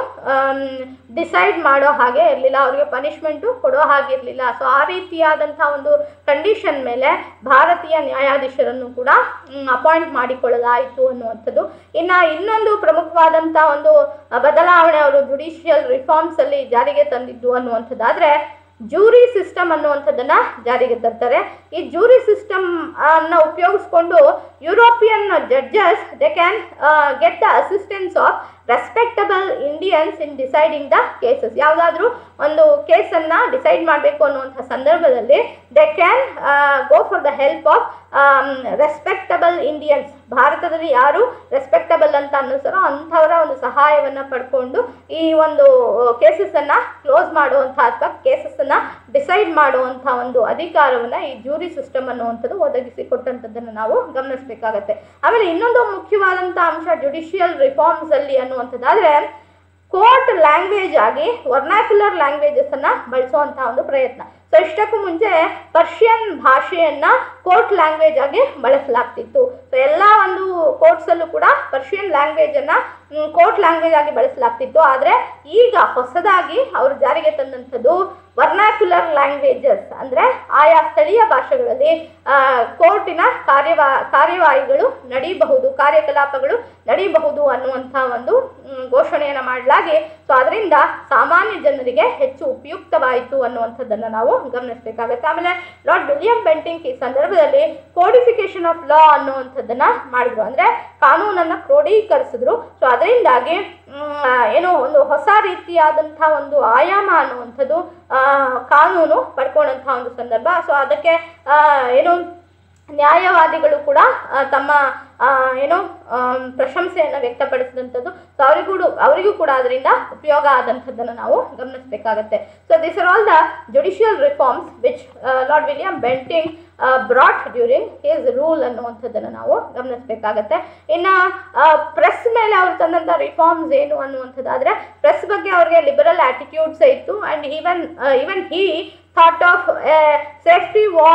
ಡಿಸೈಡ್ ಮಾಡೋ ಹಾಗೆ ಇರಲಿಲ್ಲ ಅವರಿಗೆ ಪನಿಷ್ಮೆಂಟು ಕೊಡೋ ಹಾಗಿರಲಿಲ್ಲ ಸೊ ಆ ರೀತಿಯಾದಂಥ ಒಂದು ಕಂಡೀಷನ್ ಮೇಲೆ ಭಾರತೀಯ ನ್ಯಾಯಾಧೀಶರನ್ನು ಕೂಡ ಅಪಾಯಿಂಟ್ ಮಾಡಿಕೊಳ್ಳಲಾಯಿತು ಅನ್ನುವಂಥದ್ದು ಇನ್ನು ಇನ್ನೊಂದು ಪ್ರಮುಖವಾದಂಥ ಒಂದು ಬದಲಾವಣೆ ಅವರು ಜುಡಿಷಿಯಲ್ ರಿಫಾರ್ಮ್ಸಲ್ಲಿ ಜಾರಿಗೆ ತಂದಿದ್ದು ಅನ್ನುವಂಥದ್ದಾದರೆ ಜೂರಿ ಸಿಸ್ಟಮ್ ಅನ್ನುವಂಥದ್ದನ್ನು ಜಾರಿಗೆ ತರ್ತಾರೆ ಈ ಜೂರಿ ಸಿಸ್ಟಮ್ ಅನ್ನು ಉಪಯೋಗಿಸ್ಕೊಂಡು European judges they can get the assistance of respectable Indians in deciding the cases ಯಾವುದಾದ್ರೂ ಒಂದು ಕೇಸನ್ನು ಡಿಸೈಡ್ ಮಾಡಬೇಕು ಅನ್ನುವಂಥ ಸಂದರ್ಭದಲ್ಲಿ they can go for the help of respectable Indians ಭಾರತದಲ್ಲಿ ಯಾರು ರೆಸ್ಪೆಕ್ಟಬಲ್ ಅಂತ ಅನ್ನಿಸ್ತಾರೋ ಅಂಥವರ ಒಂದು ಸಹಾಯವನ್ನು ಪಡ್ಕೊಂಡು ಈ ಒಂದು ಕೇಸಸನ್ನು ಕ್ಲೋಸ್ ಮಾಡುವಂಥ ಅಥವಾ ಕೇಸಸನ್ನು ಡಿಸೈಡ್ ಮಾಡುವಂಥ ಒಂದು ಅಧಿಕಾರವನ್ನು ಈ ಜೂರಿ ಸಿಸ್ಟಮ್ ಅನ್ನುವಂಥದ್ದು ಒದಗಿಸಿ ಕೊಟ್ಟಂಥದ್ದನ್ನು ನಾವು ಗಮನಿಸಬೇಕಾಗತ್ತೆ ಆಮೇಲೆ ಇನ್ನೊಂದು ಮುಖ್ಯವಾದಂಥ ಅಂಶ ಜುಡಿಷಿಯಲ್ ರಿಫಾರ್ಮ್ಸಲ್ಲಿ ಅನ್ನುವಂಥದ್ದಾದರೆ ಕೋರ್ಟ್ ಲ್ಯಾಂಗ್ವೇಜ್ ಆಗಿ ವರ್ನಾಕ್ಯುಲರ್ ಲ್ಯಾಂಗ್ವೇಜಸನ್ನು ಬಳಸುವಂಥ ಒಂದು ಪ್ರಯತ್ನ ಸೊ ಇಷ್ಟಕ್ಕೂ ಮುಂಚೆ ಪರ್ಷಿಯನ್ ಭಾಷೆಯನ್ನು ಕೋರ್ಟ್ ಲ್ಯಾಂಗ್ವೇಜ್ ಆಗಿ ಬಳಸಲಾಗ್ತಿತ್ತು ಸೊ ಎಲ್ಲ ಒಂದು ಕೋರ್ಟ್ಸಲ್ಲೂ ಕೂಡ ಪರ್ಷಿಯನ್ ಲ್ಯಾಂಗ್ವೇಜನ್ನು ಕೋರ್ಟ್ ಲ್ಯಾಂಗ್ವೇಜ್ ಆಗಿ ಬಳಸಲಾಗ್ತಿತ್ತು ಆದರೆ ಈಗ ಹೊಸದಾಗಿ ಅವರು ಜಾರಿಗೆ ತಂದಂಥದ್ದು ವರ್ನಾಕ್ಯುಲರ್ ಲ್ಯಾಂಗ್ವೇಜಸ್ ಅಂದರೆ ಆಯಾ ಸ್ಥಳೀಯ ಭಾಷೆಗಳಲ್ಲಿ ಆ, ಕೋರ್ಟಿನ ಕಾರ್ಯವಾ ಕಾರ್ಯವಾಹಿಗಳು ನಡೀಬಹುದು ಕಾರ್ಯಕಲಾಪಗಳು ನಡೀಬಹುದು ಅನ್ನುವಂಥ ಒಂದು ಮ್, ಘೋಷಣೆಯನ್ನು ಮಾಡಲಾಗಿ ಸೊ ಅದರಿಂದ ಸಾಮಾನ್ಯ ಜನರಿಗೆ ಹೆಚ್ಚು ಉಪಯುಕ್ತವಾಯಿತು ಅನ್ನುವಂಥದ್ದನ್ನು ನಾವು ಗಮನಿಸಬೇಕಾಗುತ್ತೆ ಆಮೇಲೆ ಲಾರ್ಡ್ ವಿಲಿಯಂ ಬೆಂಟಿಂಗ್ ಈ ಸಂದರ್ಭದಲ್ಲಿ ಕೋಡಿಫಿಕೇಶನ್ ಆಫ್ ಲಾ ಅನ್ನುವಂಥದ್ದನ್ನು ಮಾಡಿದ್ರು ಅಂದರೆ ಕಾನೂನನ್ನು ಕ್ರೋಢೀಕರಿಸಿದ್ರು ಸೊ ಅದರಿಂದಾಗಿ ಮ್, ಆ, ಏನು ಒಂದು ಹೊಸ ರೀತಿಯಾದಂಥ ಒಂದು ಆಯಾಮ ಅನ್ನುವಂಥದ್ದು ಆ, ಕಾನೂನು ಪಡ್ಕೊಂಡಂಥ ಒಂದು ಸಂದರ್ಭ ಸೊ ಅದಕ್ಕೆ ಆ, ಏನು ನ್ಯಾಯವಾದಿಗಳು ಕೂಡ ಆ, ತಮ್ಮ ಆ, ಏನು ಆಮ್, ಪ್ರಶಂಸೆಯನ್ನು ವ್ಯಕ್ತಪಡಿಸಿದಂಥದ್ದು ಸೊ ಅವರಿಗೂ ಅವರಿಗೂ ಕೂಡ ಅದರಿಂದ ಉಪಯೋಗ ಆದಂಥದ್ದನ್ನು ನಾವು ಗಮನಿಸಬೇಕಾಗತ್ತೆ so this are all the judicial reforms which Lord William Bentinck brought during his rule ಅನ್ನುವಂಥದ್ದನ್ನು ನಾವು ಗಮನಿಸಬೇಕಾಗತ್ತೆ ಇನ್ನು ಪ್ರೆಸ್ ಮೇಲೆ ಅವರು ತಂದಂಥ ರಿಫಾರ್ಮ್ಸ್ ಏನು ಅನ್ನುವಂಥದ್ದಾದರೆ ಪ್ರೆಸ್ ಬಗ್ಗೆ ಅವರಿಗೆ ಲಿಬರಲ್ ಆಟಿಟ್ಯೂಡ್ಸ್ ಇತ್ತು and even even he thought of safety valve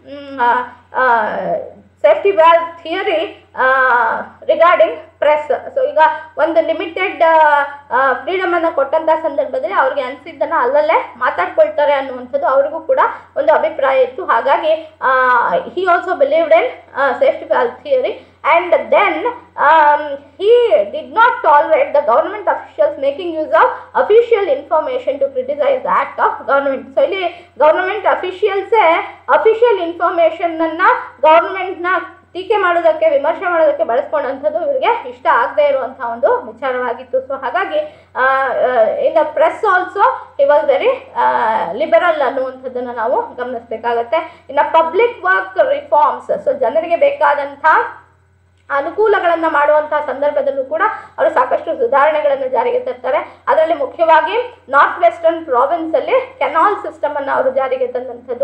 safety valve theory regarding press so ಈಗ ಒಂದು ಲಿಮಿಟೆಡ್ ಫ್ರೀಡಮನ್ನು ಕೊಟ್ಟಂಥ ಸಂದರ್ಭದಲ್ಲಿ ಅವ್ರಿಗೆ ಅನಿಸಿದ್ದನ್ನು ಅಲ್ಲಲ್ಲೇ ಮಾತಾಡ್ಕೊಳ್ತಾರೆ ಅನ್ನುವಂಥದ್ದು ಅವ್ರಿಗೂ ಕೂಡ ಒಂದು ಅಭಿಪ್ರಾಯ ಇತ್ತು ಹಾಗಾಗಿ he also believed in safety valve theory and then um, he did not tolerate the government officials making use of official information to criticize the act of government. So ಇಲ್ಲಿ ಗೌರ್ಮೆಂಟ್ ಅಫಿಷಿಯಲ್ಸೇ ಅಫಿಷಿಯಲ್ ಇನ್ಫಾರ್ಮೇಷನ್ನ ಗೌರ್ಮೆಂಟ್ನ ಟೀಕೆ ಮಾಡೋದಕ್ಕೆ ವಿಮರ್ಶೆ ಮಾಡೋದಕ್ಕೆ ಬಳಸ್ಕೊಂಡಂಥದ್ದು ಇವರಿಗೆ ಇಷ್ಟ ಆಗದೆ ಇರುವಂಥ ಒಂದು ವಿಚಾರವಾಗಿತ್ತು ಸೊ ಹಾಗಾಗಿ in the press also he was very liberal ಅನ್ನುವಂಥದ್ದನ್ನು ನಾವು ಗಮನಿಸಬೇಕಾಗತ್ತೆ ಇನ್ನು ಪಬ್ಲಿಕ್ ವರ್ಕ್ ರಿಫಾರ್ಮ್ಸ್ ಸೊ ಜನರಿಗೆ ಬೇಕಾದಂಥ ಅನುಕೂಲಗಳನ್ನು ಮಾಡುವಂತಹ ಸಂದರ್ಭದಲ್ಲೂ ಕೂಡ ಅವರು ಸಾಕಷ್ಟು ಸುಧಾರಣೆಗಳನ್ನು ಜಾರಿಗೆ ತರ್ತಾರೆ ಅದರಲ್ಲಿ ಮುಖ್ಯವಾಗಿ ನಾರ್ತ್ ವೆಸ್ಟರ್ನ್ ಪ್ರಾವಿನ್ಸಲ್ಲಿ ಕೆನಾಲ್ ಸಿಸ್ಟಮನ್ನು ಅವರು ಜಾರಿಗೆ ತಂದಂಥದ್ದು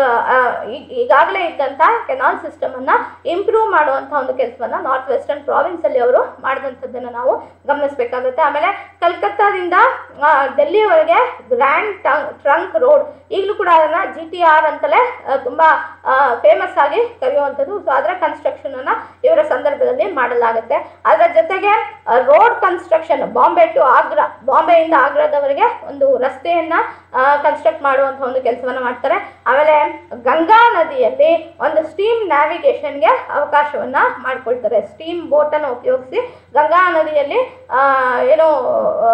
ಈಗಾಗಲೇ ಇದ್ದಂಥ ಕೆನಾಲ್ ಸಿಸ್ಟಮನ್ನು ಇಂಪ್ರೂವ್ ಮಾಡುವಂಥ ಒಂದು ಕೆಲಸವನ್ನು ನಾರ್ತ್ ವೆಸ್ಟರ್ನ್ ಪ್ರಾವಿನ್ಸಲ್ಲಿ ಅವರು ಮಾಡಿದಂಥದ್ದನ್ನು ನಾವು ಗಮನಿಸಬೇಕಾಗುತ್ತೆ ಆಮೇಲೆ ಕಲ್ಕತ್ತಾದಿಂದ ಆ, ಡೆಲ್ಲಿಯವರೆಗೆ ಗ್ರ್ಯಾಂಡ್ ಟ್ರಂಕ್ ರೋಡ್ ಈಗಲೂ ಕೂಡ ಅದನ್ನು ಜಿ ಟಿ ಆರ್ ಅಂತಲೇ ಆ, ತುಂಬ ಫೇಮಸ್ ಆಗಿ ಕರೆಯುವಂಥದ್ದು ಸೊ ಅದರ ಕನ್ಸ್ಟ್ರಕ್ಷನನ್ನು ಇವರ ಸಂದರ್ಭದಲ್ಲಿ ಮಾಡಲಾಗುತ್ತೆ ಅದರ ಜೊತೆಗೆ road construction Bombay to Agra ಬಾಂಬೆಯಿಂದ ಆಗ್ರಾದವರೆಗೆ ಒಂದು ರಸ್ತೆಯನ್ನು ಕನ್ಸ್ಟ್ರಕ್ಟ್ ಮಾಡುವಂಥ ಒಂದು ಕೆಲಸವನ್ನು ಮಾಡ್ತಾರೆ ಆಮೇಲೆ ಗಂಗಾ ನದಿಯಲ್ಲಿ ಒಂದು ಸ್ಟೀಮ್ ನ್ಯಾವಿಗೇಷನ್ಗೆ ಅವಕಾಶವನ್ನು ಮಾಡಿಕೊಳ್ತಾರೆ ಸ್ಟೀಮ್ ಬೋಟನ್ನು ಉಪಯೋಗಿಸಿ ಗಂಗಾ ನದಿಯಲ್ಲಿ ಆ, ಏನು ಆ,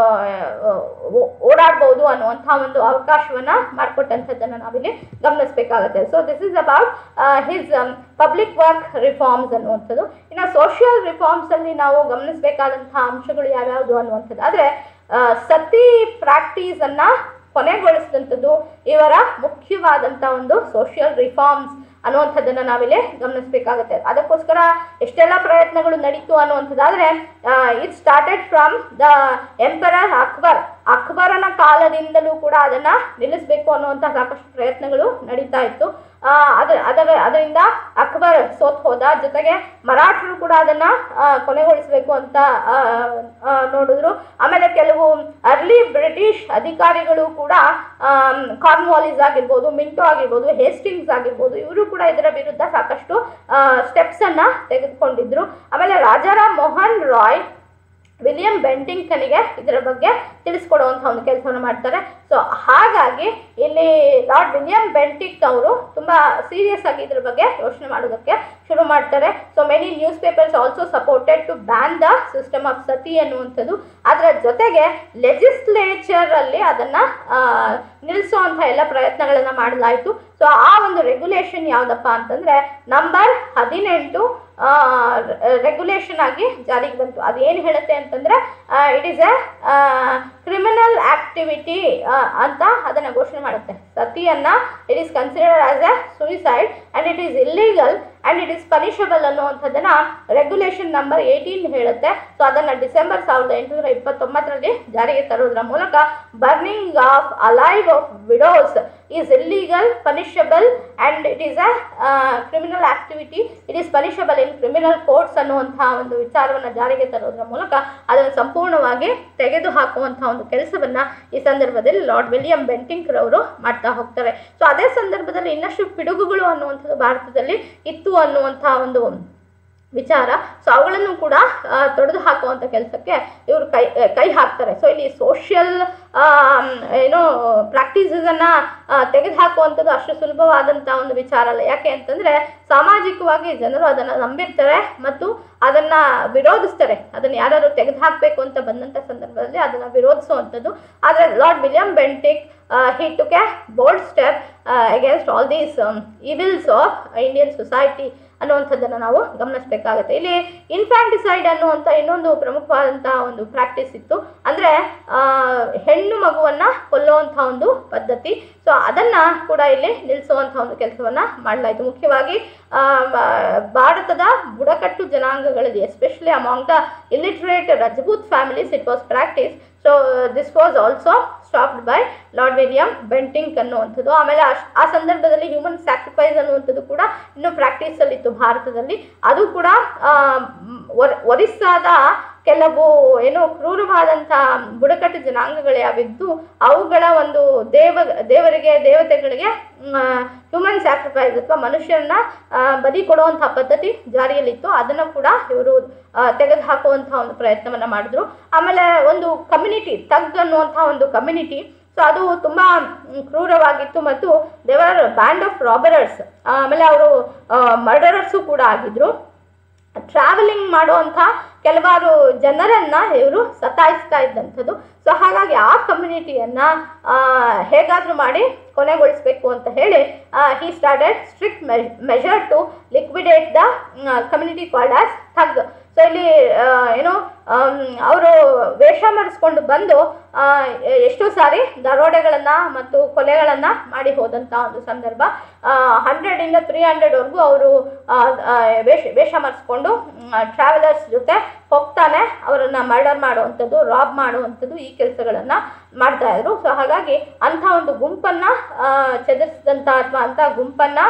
ಓ- ಓಡಾಡ್ಬೋದು ಅನ್ನುವಂಥ ಒಂದು ಅವಕಾಶವನ್ನು ಮಾಡಿಕೊಟ್ಟಂಥದ್ದನ್ನು ನಾವಿಲ್ಲಿ ಗಮನಿಸಬೇಕಾಗುತ್ತೆ so this is about his public work reforms ಅನ್ನುವಂಥದ್ದು ಇನ್ನು ಸೋಷಿಯಲ್ ರಿಫಾರ್ಮ್ಸಲ್ಲಿ ನಾವು ಗಮನಿಸಬೇಕಾದಂಥ ಅಂಶಗಳು ಯಾವ್ಯಾವುದು ಅನ್ನುವಂಥದ್ದು ಆದರೆ ಸತಿ ಪ್ರಾಕ್ಟೀಸನ್ನು ಕೊನೆಗೊಳಿಸಿದಂಥದ್ದು ಇವರ ಮುಖ್ಯವಾದಂಥ ಒಂದು ಸೋಷಿಯಲ್ ರಿಫಾರ್ಮ್ಸ್ ಅನ್ನುವಂಥದ್ದನ್ನು ನಾವಿಲ್ಲಿ ಗಮನಿಸಬೇಕಾಗುತ್ತೆ ಅದಕ್ಕೋಸ್ಕರ ಎಷ್ಟೆಲ್ಲ ಪ್ರಯತ್ನಗಳು ನಡೀತು ಅನ್ನುವಂಥದ್ದಾದರೆ it started from the emperor Akbar ಅಕ್ಬರನ ಕಾಲದಿಂದಲೂ ಕೂಡ ಅದನ್ನು ನಿಲ್ಲಿಸಬೇಕು ಅನ್ನುವಂಥ ಸಾಕಷ್ಟು ಪ್ರಯತ್ನಗಳು ನಡೀತಾ ಇತ್ತು ಆ, ಅದ ಅದರ ಅದರಿಂದ ಅಕ್ಬರ್ ಸೋತ್ ಹೋದ ಜೊತೆಗೆ ಮರಾಠರು ಕೂಡ ಅದನ್ನು ಕೊನೆಗೊಳಿಸಬೇಕು ಅಂತ ಆ, ಆ, ನೋಡಿದ್ರು ಆಮೇಲೆ ಕೆಲವು ಅರ್ಲಿ ಬ್ರಿಟಿಷ್ ಅಧಿಕಾರಿಗಳು ಕೂಡ ಕಾರ್ನ್ವಾಲಿಸ್ ಆಗಿರ್ಬೋದು ಮಿಂಟೋ ಆಗಿರ್ಬೋದು ಹೇಸ್ಟಿಂಗ್ಸ್ ಆಗಿರ್ಬೋದು ಇವರು ಕೂಡ ಇದರ ವಿರುದ್ಧ ಸಾಕಷ್ಟು ಸ್ಟೆಪ್ಸನ್ನು ತೆಗೆದುಕೊಂಡಿದ್ರು ಆಮೇಲೆ ರಾಜಾರಾಮ್ ಮೋಹನ್ ರಾಯ್ ವಿಲಿಯಂ ಬೆಂಟಿಂಗ್ಟನಿಗೆ ಇದರ ಬಗ್ಗೆ ತಿಳಿಸ್ಕೊಡುವಂಥ ಒಂದು ಕೆಲಸವನ್ನು ಮಾಡ್ತಾರೆ ಸೊ ಹಾಗಾಗಿ ಇಲ್ಲಿ ಲಾರ್ಡ್ ವಿಲಿಯಂ ಬೆಂಟಿಕ್ ಅವರು ತುಂಬ ಸೀರಿಯಸ್ ಆಗಿ ಇದ್ರ ಬಗ್ಗೆ ಯೋಚನೆ ಮಾಡೋದಕ್ಕೆ ಶುರು ಮಾಡ್ತಾರೆ so many newspapers also supported to ban the system of sati ಅನ್ನುವಂಥದ್ದು ಅದರ ಜೊತೆಗೆ ಲೆಜಿಸ್ಲೇಚರಲ್ಲಿ ಅದನ್ನು ನಿಲ್ಲಿಸುವಂಥ ಎಲ್ಲ ಪ್ರಯತ್ನಗಳನ್ನು ಮಾಡಲಾಯಿತು ಸೊ ಆ ಒಂದು ರೆಗ್ಯುಲೇಷನ್ ಯಾವುದಪ್ಪ ಅಂತಂದರೆ ನಂಬರ್ ಹದಿನೆಂಟು ರೆಗ್ಯುಲೇಷನ್ ಆಗಿ ಜಾರಿಗೆ ಬಂತು ಅದೇನು ಹೇಳುತ್ತೆ ಅಂತಂದರೆ it is a criminal activity ಅಂತ ಅದನ್ನು ಘೋಷಣೆ ಮಾಡುತ್ತೆ ಸತಿಯನ್ನು it is considered as a suicide and it is illegal and it is punishable ಅನ್ನುವಂಥದ್ದನ್ನು ರೆಗ್ಯುಲೇಷನ್ ನಂಬರ್ ಏಯ್ಟೀನ್ ಹೇಳುತ್ತೆ ಸೊ ಅದನ್ನು ಡಿಸೆಂಬರ್ ಸಾವಿರದ ಎಂಟುನೂರ ಇಪ್ಪತ್ತೊಂಬತ್ತರಲ್ಲಿ ಜಾರಿಗೆ ತರೋದ್ರ ಮೂಲಕ burning of alive of widows is illegal punishable and it is a criminal activity it is punishable in criminal courts ಅನ್ನುವಂಥ ಒಂದು ವಿಚಾರವನ್ನು ಜಾರಿಗೆ ತರೋದ್ರ ಮೂಲಕ ಅದನ್ನು ಸಂಪೂರ್ಣವಾಗಿ ತೆಗೆದು ಹಾಕುವಂಥ ಒಂದು ಕೆಲಸವನ್ನು ಈ ಸಂದರ್ಭದಲ್ಲಿ ಲಾರ್ಡ್ ವಿಲಿಯಂ ಬೆಂಟಿಂಕ್ರವರು ಮಾಡ್ತಾ ಹೋಗ್ತಾರೆ ಸೊ ಅದೇ ಸಂದರ್ಭದಲ್ಲಿ ಇನ್ನಷ್ಟು ಪಿಡುಗುಗಳು ಅನ್ನುವಂಥದ್ದು ಭಾರತದಲ್ಲಿ ಇತ್ತು ಅನ್ನುವಂಥ ಒಂದು ವಿಚಾರ ಸೊ ಅವುಗಳನ್ನು ಕೂಡ ಆ, ತೊಡೆದು ಹಾಕುವಂಥ ಕೆಲಸಕ್ಕೆ ಇವರು ಕೈ ಕೈ ಹಾಕ್ತಾರೆ ಸೊ ಇಲ್ಲಿ ಸೋಷಿಯಲ್ ಏನೋ ಪ್ರಾಕ್ಟೀಸನ್ನು ತೆಗೆದು ಹಾಕುವಂಥದ್ದು ಅಷ್ಟು ಸುಲಭವಾದಂಥ ಒಂದು ವಿಚಾರ ಅಲ್ಲ ಯಾಕೆ ಅಂತಂದರೆ ಸಾಮಾಜಿಕವಾಗಿ ಜನರು ಅದನ್ನು ನಂಬಿರ್ತಾರೆ ಮತ್ತು ಅದನ್ನು ವಿರೋಧಿಸ್ತಾರೆ ಅದನ್ನು ಯಾರಾದ್ರು ತೆಗೆದು ಹಾಕಬೇಕು ಅಂತ ಬಂದಂಥ ಸಂದರ್ಭದಲ್ಲಿ ಅದನ್ನು ವಿರೋಧಿಸುವಂಥದ್ದು ಆದರೆ Lord William Bentinck he took a bold step against all these evils of Indian society ಅನ್ನುವಂಥದ್ದನ್ನು ನಾವು ಗಮನಿಸಬೇಕಾಗುತ್ತೆ ಇಲ್ಲಿ ಇನ್ಫ್ಯಾಂಟಿಸೈಡ್ ಅನ್ನುವಂಥ ಇನ್ನೊಂದು ಪ್ರಮುಖವಾದಂಥ ಒಂದು ಪ್ರಾಕ್ಟೀಸ್ ಇತ್ತು ಅಂದರೆ ಹೆಣ್ಣು ಮಗುವನ್ನು ಕೊಲ್ಲುವಂಥ ಒಂದು ಪದ್ಧತಿ ಸೊ ಅದನ್ನು ಕೂಡ ಇಲ್ಲಿ ನಿಲ್ಲಿಸುವಂಥ ಒಂದು ಕೆಲಸವನ್ನು ಮಾಡಲಾಯಿತು ಮುಖ್ಯವಾಗಿ ಆ, ಬ- ಭಾರತದ ಬುಡಕಟ್ಟು ಜನಾಂಗಗಳಲ್ಲಿ especially among the illiterate Rajput families it was practise so this was also stopped by Lord William Bentinck ಅನ್ನುವಂಥದ್ದು ಆಮೇಲೆ ಅಶ್- ಆ ಸಂದರ್ಭದಲ್ಲಿ ಹ್ಯೂಮನ್ ಸ್ಯಾಕ್ರಿಫೈಸ್ ಅನ್ನುವಂಥದ್ದು ಕೂಡ ಇನ್ನೂ ಪ್ರಾಕ್ಟೀಸಲ್ಲಿತ್ತು ಭಾರತದಲ್ಲಿ ಅದು ಕೂಡ ಆ, ಮ್, ಒರ್- ಒರಿಸ್ಸಾದ ಕೆಲವು ಏನೋ ಕ್ರೂರವಾದಂಥ ಬುಡಕಟ್ಟು ಜನಾಂಗಗಳು ಯಾವಿದ್ದು ಅವುಗಳ ಒಂದು ದೇವ ದೇವರಿಗೆ ದೇವತೆಗಳಿಗೆ ಹ್ಯೂಮನ್ ಸ್ಯಾಕ್ರಿಫೈಸ್ ಅಥವಾ ಮನುಷ್ಯರನ್ನ ಆ, ಬಲಿ ಕೊಡುವಂಥ ಪದ್ಧತಿ ಜಾರಿಯಲ್ಲಿತ್ತು ಅದನ್ನು ಕೂಡ ಇವರು ತೆಗೆದು ಹಾಕುವಂಥ ಒಂದು ಪ್ರಯತ್ನವನ್ನು ಮಾಡಿದ್ರು ಆಮೇಲೆ ಒಂದು ಕಮ್ಯುನಿಟಿ ತಗ್ ಅನ್ನುವಂಥ ಒಂದು ಕಮ್ಯುನಿಟಿ ಸೊ ಅದು ತುಂಬ ಕ್ರೂರವಾಗಿತ್ತು ಮತ್ತು ದೇವರ ಬ್ಯಾಂಡ್ ಆಫ್ ರಾಬರರ್ಸ್ ಆಮೇಲೆ ಅವರು ಮರ್ಡರರ್ಸು ಕೂಡ ಆಗಿದ್ರು ಟ್ರಾವೆಲಿಂಗ್ ಮಾಡುವಂಥ ಕೆಲವಾರು ಜನರನ್ನ ಇವರು ಸತಾಯಿಸ್ತಾ ಇದ್ದಂಥದ್ದು ಸೊ ಹಾಗಾಗಿ ಆ ಕಮ್ಯುನಿಟಿಯನ್ನು ಹೇಗಾದರೂ ಮಾಡಿ ಕೊನೆಗೊಳಿಸಬೇಕು ಅಂತ ಹೇಳಿ he started strict measure to liquidate the community called as thug so ಇಲ್ಲಿ ಆ, ಏನು ಅವರು ವೇಷ ಮಾಡಿಸ್ಕೊಂಡು ಬಂದು ಆ, ಎಷ್ಟೋ ಸಾರಿ ದರೋಡೆಗಳನ್ನು ಮತ್ತು ಕೊಲೆಗಳನ್ನು ಮಾಡಿ ಹೋದಂಥ ಒಂದು ಸಂದರ್ಭ ಹಂಡ್ರೆಡಿಂದ ತ್ರೀ ಹಂಡ್ರೆಡ್ವರೆಗೂ ಅವರು ವೇಷ ವೇಷ ಮಾಡಿಸ್ಕೊಂಡು ಟ್ರಾವೆಲರ್ಸ್ ಜೊತೆ ಹೋಗ್ತಾನೆ ಅವರನ್ನು ಮರ್ಡರ್ ಮಾಡುವಂಥದ್ದು ರಾಬ್ ಮಾಡುವಂಥದ್ದು ಈ ಕೆಲಸಗಳನ್ನು ಮಾಡ್ತಾ ಇದ್ರು ಸೊ ಹಾಗಾಗಿ ಅಂಥ ಒಂದು ಗುಂಪನ್ನು ಚದರಿಸಿದಂಥ ಅಥವಾ ಅಂಥ ಗುಂಪನ್ನು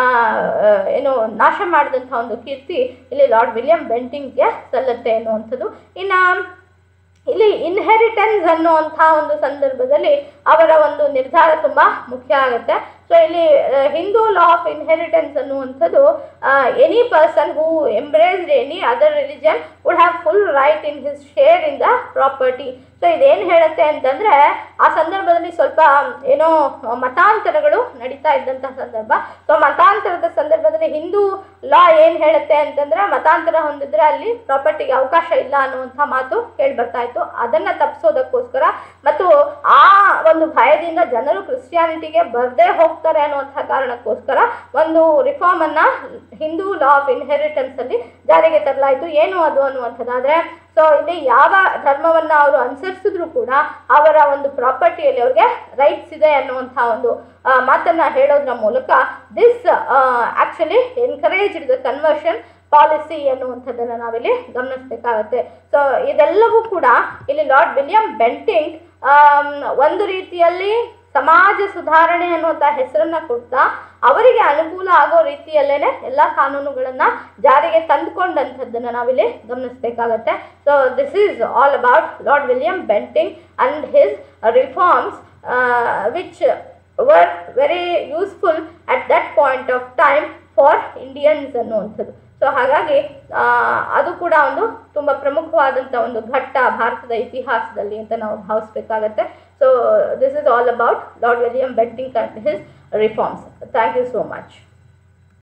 ಏನು ನಾಶ ಮಾಡಿದಂಥ ಒಂದು ಕೀರ್ತಿ ಇಲ್ಲಿ ಲಾರ್ಡ್ ವಿಲಿಯಂ ಬೆಂಟಿಂಗ್ಗೆ ಸಲ್ಲತ್ತೆ ಅನ್ನುವಂಥದ್ದು ಇನ್ನು ಇಲ್ಲಿ ಇನ್ಹೆರಿಟೆನ್ಸ್ ಅನ್ನುವಂಥ ಒಂದು ಸಂದರ್ಭದಲ್ಲಿ ಅವರ ಒಂದು ನಿರ್ಧಾರ ತುಂಬ ಮುಖ್ಯ ಆಗುತ್ತೆ ಸೊ ಇಲ್ಲಿ ಹಿಂದೂ ಲಾ ಆಫ್ ಇನ್ಹೆರಿಟೆನ್ಸ್ ಅನ್ನುವಂಥದ್ದು any person who embraced any other religion would have full right in his share in the property so ಇದೇನು ಹೇಳುತ್ತೆ ಅಂತಂದರೆ ಆ ಸಂದರ್ಭದಲ್ಲಿ ಸ್ವಲ್ಪ ಏನೋ ಮತಾಂತರಗಳು ನಡೀತಾ ಇದ್ದಂಥ ಸಂದರ್ಭ ಸೊ ಮತಾಂತರದ ಸಂದರ್ಭದಲ್ಲಿ ಹಿಂದೂ ಲಾ ಏನು ಹೇಳುತ್ತೆ ಅಂತಂದರೆ ಮತಾಂತರ ಹೊಂದಿದ್ರೆ ಅಲ್ಲಿ ಪ್ರಾಪರ್ಟಿಗೆ ಅವಕಾಶ ಇಲ್ಲ ಅನ್ನುವಂಥ ಮಾತು ಕೇಳಿ ಬರ್ತಾ ಇತ್ತು ಅದನ್ನು ತಪ್ಪಿಸೋದಕ್ಕೋಸ್ಕರ ಮತ್ತು ಆ ಒಂದು ಭಯದಿಂದ ಜನರು ಕ್ರಿಶ್ಚಿಯಾನಿಟಿಗೆ ಬರದೇ ಹೋಗ್ತಾರೆ ಅನ್ನುವಂಥ ಕಾರಣಕ್ಕೋಸ್ಕರ ಒಂದು ರಿಫಾರ್ಮನ್ನು ಹಿಂದೂ ಲಾ ಆಫ್ ಇನ್ಹೆರಿಟೆನ್ಸಲ್ಲಿ ಜಾರಿಗೆ ತರಲಾಯಿತು ಏನು ಅದು ಅನ್ನುವಂಥದ್ದಾದರೆ ಸೊ ಇಲ್ಲಿ ಯಾವ ಧರ್ಮವನ್ನು ಅವರು ಅನುಸರಿಸಿದ್ರು ಕೂಡ ಅವರ ಒಂದು ಪ್ರಾಪರ್ಟಿಯಲ್ಲಿ ಅವ್ರಿಗೆ ರೈಟ್ಸ್ ಇದೆ ಅನ್ನುವಂಥ ಒಂದು ಆ, ಮಾತನ್ನ ಹೇಳೋದ್ರ ಮೂಲಕ this actually encouraged the conversion policy ಅನ್ನುವಂಥದ್ದನ್ನು ನಾವಿಲ್ಲಿ ಗಮನಿಸಬೇಕಾಗತ್ತೆ ಸೊ ಇದೆಲ್ಲವೂ ಕೂಡ ಇಲ್ಲಿ ಲಾರ್ಡ್ ವಿಲಿಯಂ ಬೆಂಟಿಂಗ್ ಆಮ್, ಒಂದು ರೀತಿಯಲ್ಲಿ ಸಮಾಜ ಸುಧಾರಣೆ ಅನ್ನುವಂಥ ಹೆಸರನ್ನ ಕೊಡ್ತಾ ಅವರಿಗೆ ಅನುಕೂಲ ಆಗೋ ರೀತಿಯಲ್ಲೇನೆ ಎಲ್ಲ ಕಾನೂನುಗಳನ್ನು ಜಾರಿಗೆ ತಂದುಕೊಂಡಂಥದ್ದನ್ನು ನಾವಿಲ್ಲಿ ಗಮನಿಸಬೇಕಾಗತ್ತೆ so this is all about Lord William Bentinck and his reforms which were very useful at that point of time for Indians ಅನ್ನುವಂಥದ್ದು ಸೊ ಹಾಗಾಗಿ ಆ, ಅದು ಕೂಡ ಒಂದು ತುಂಬ ಪ್ರಮುಖವಾದಂಥ ಒಂದು ಘಟ್ಟ ಭಾರತದ ಇತಿಹಾಸದಲ್ಲಿ ಅಂತ ನಾವು ಭಾವಿಸ್ಬೇಕಾಗತ್ತೆ so this is all about Lord William Bentinck and his reforms thank you so much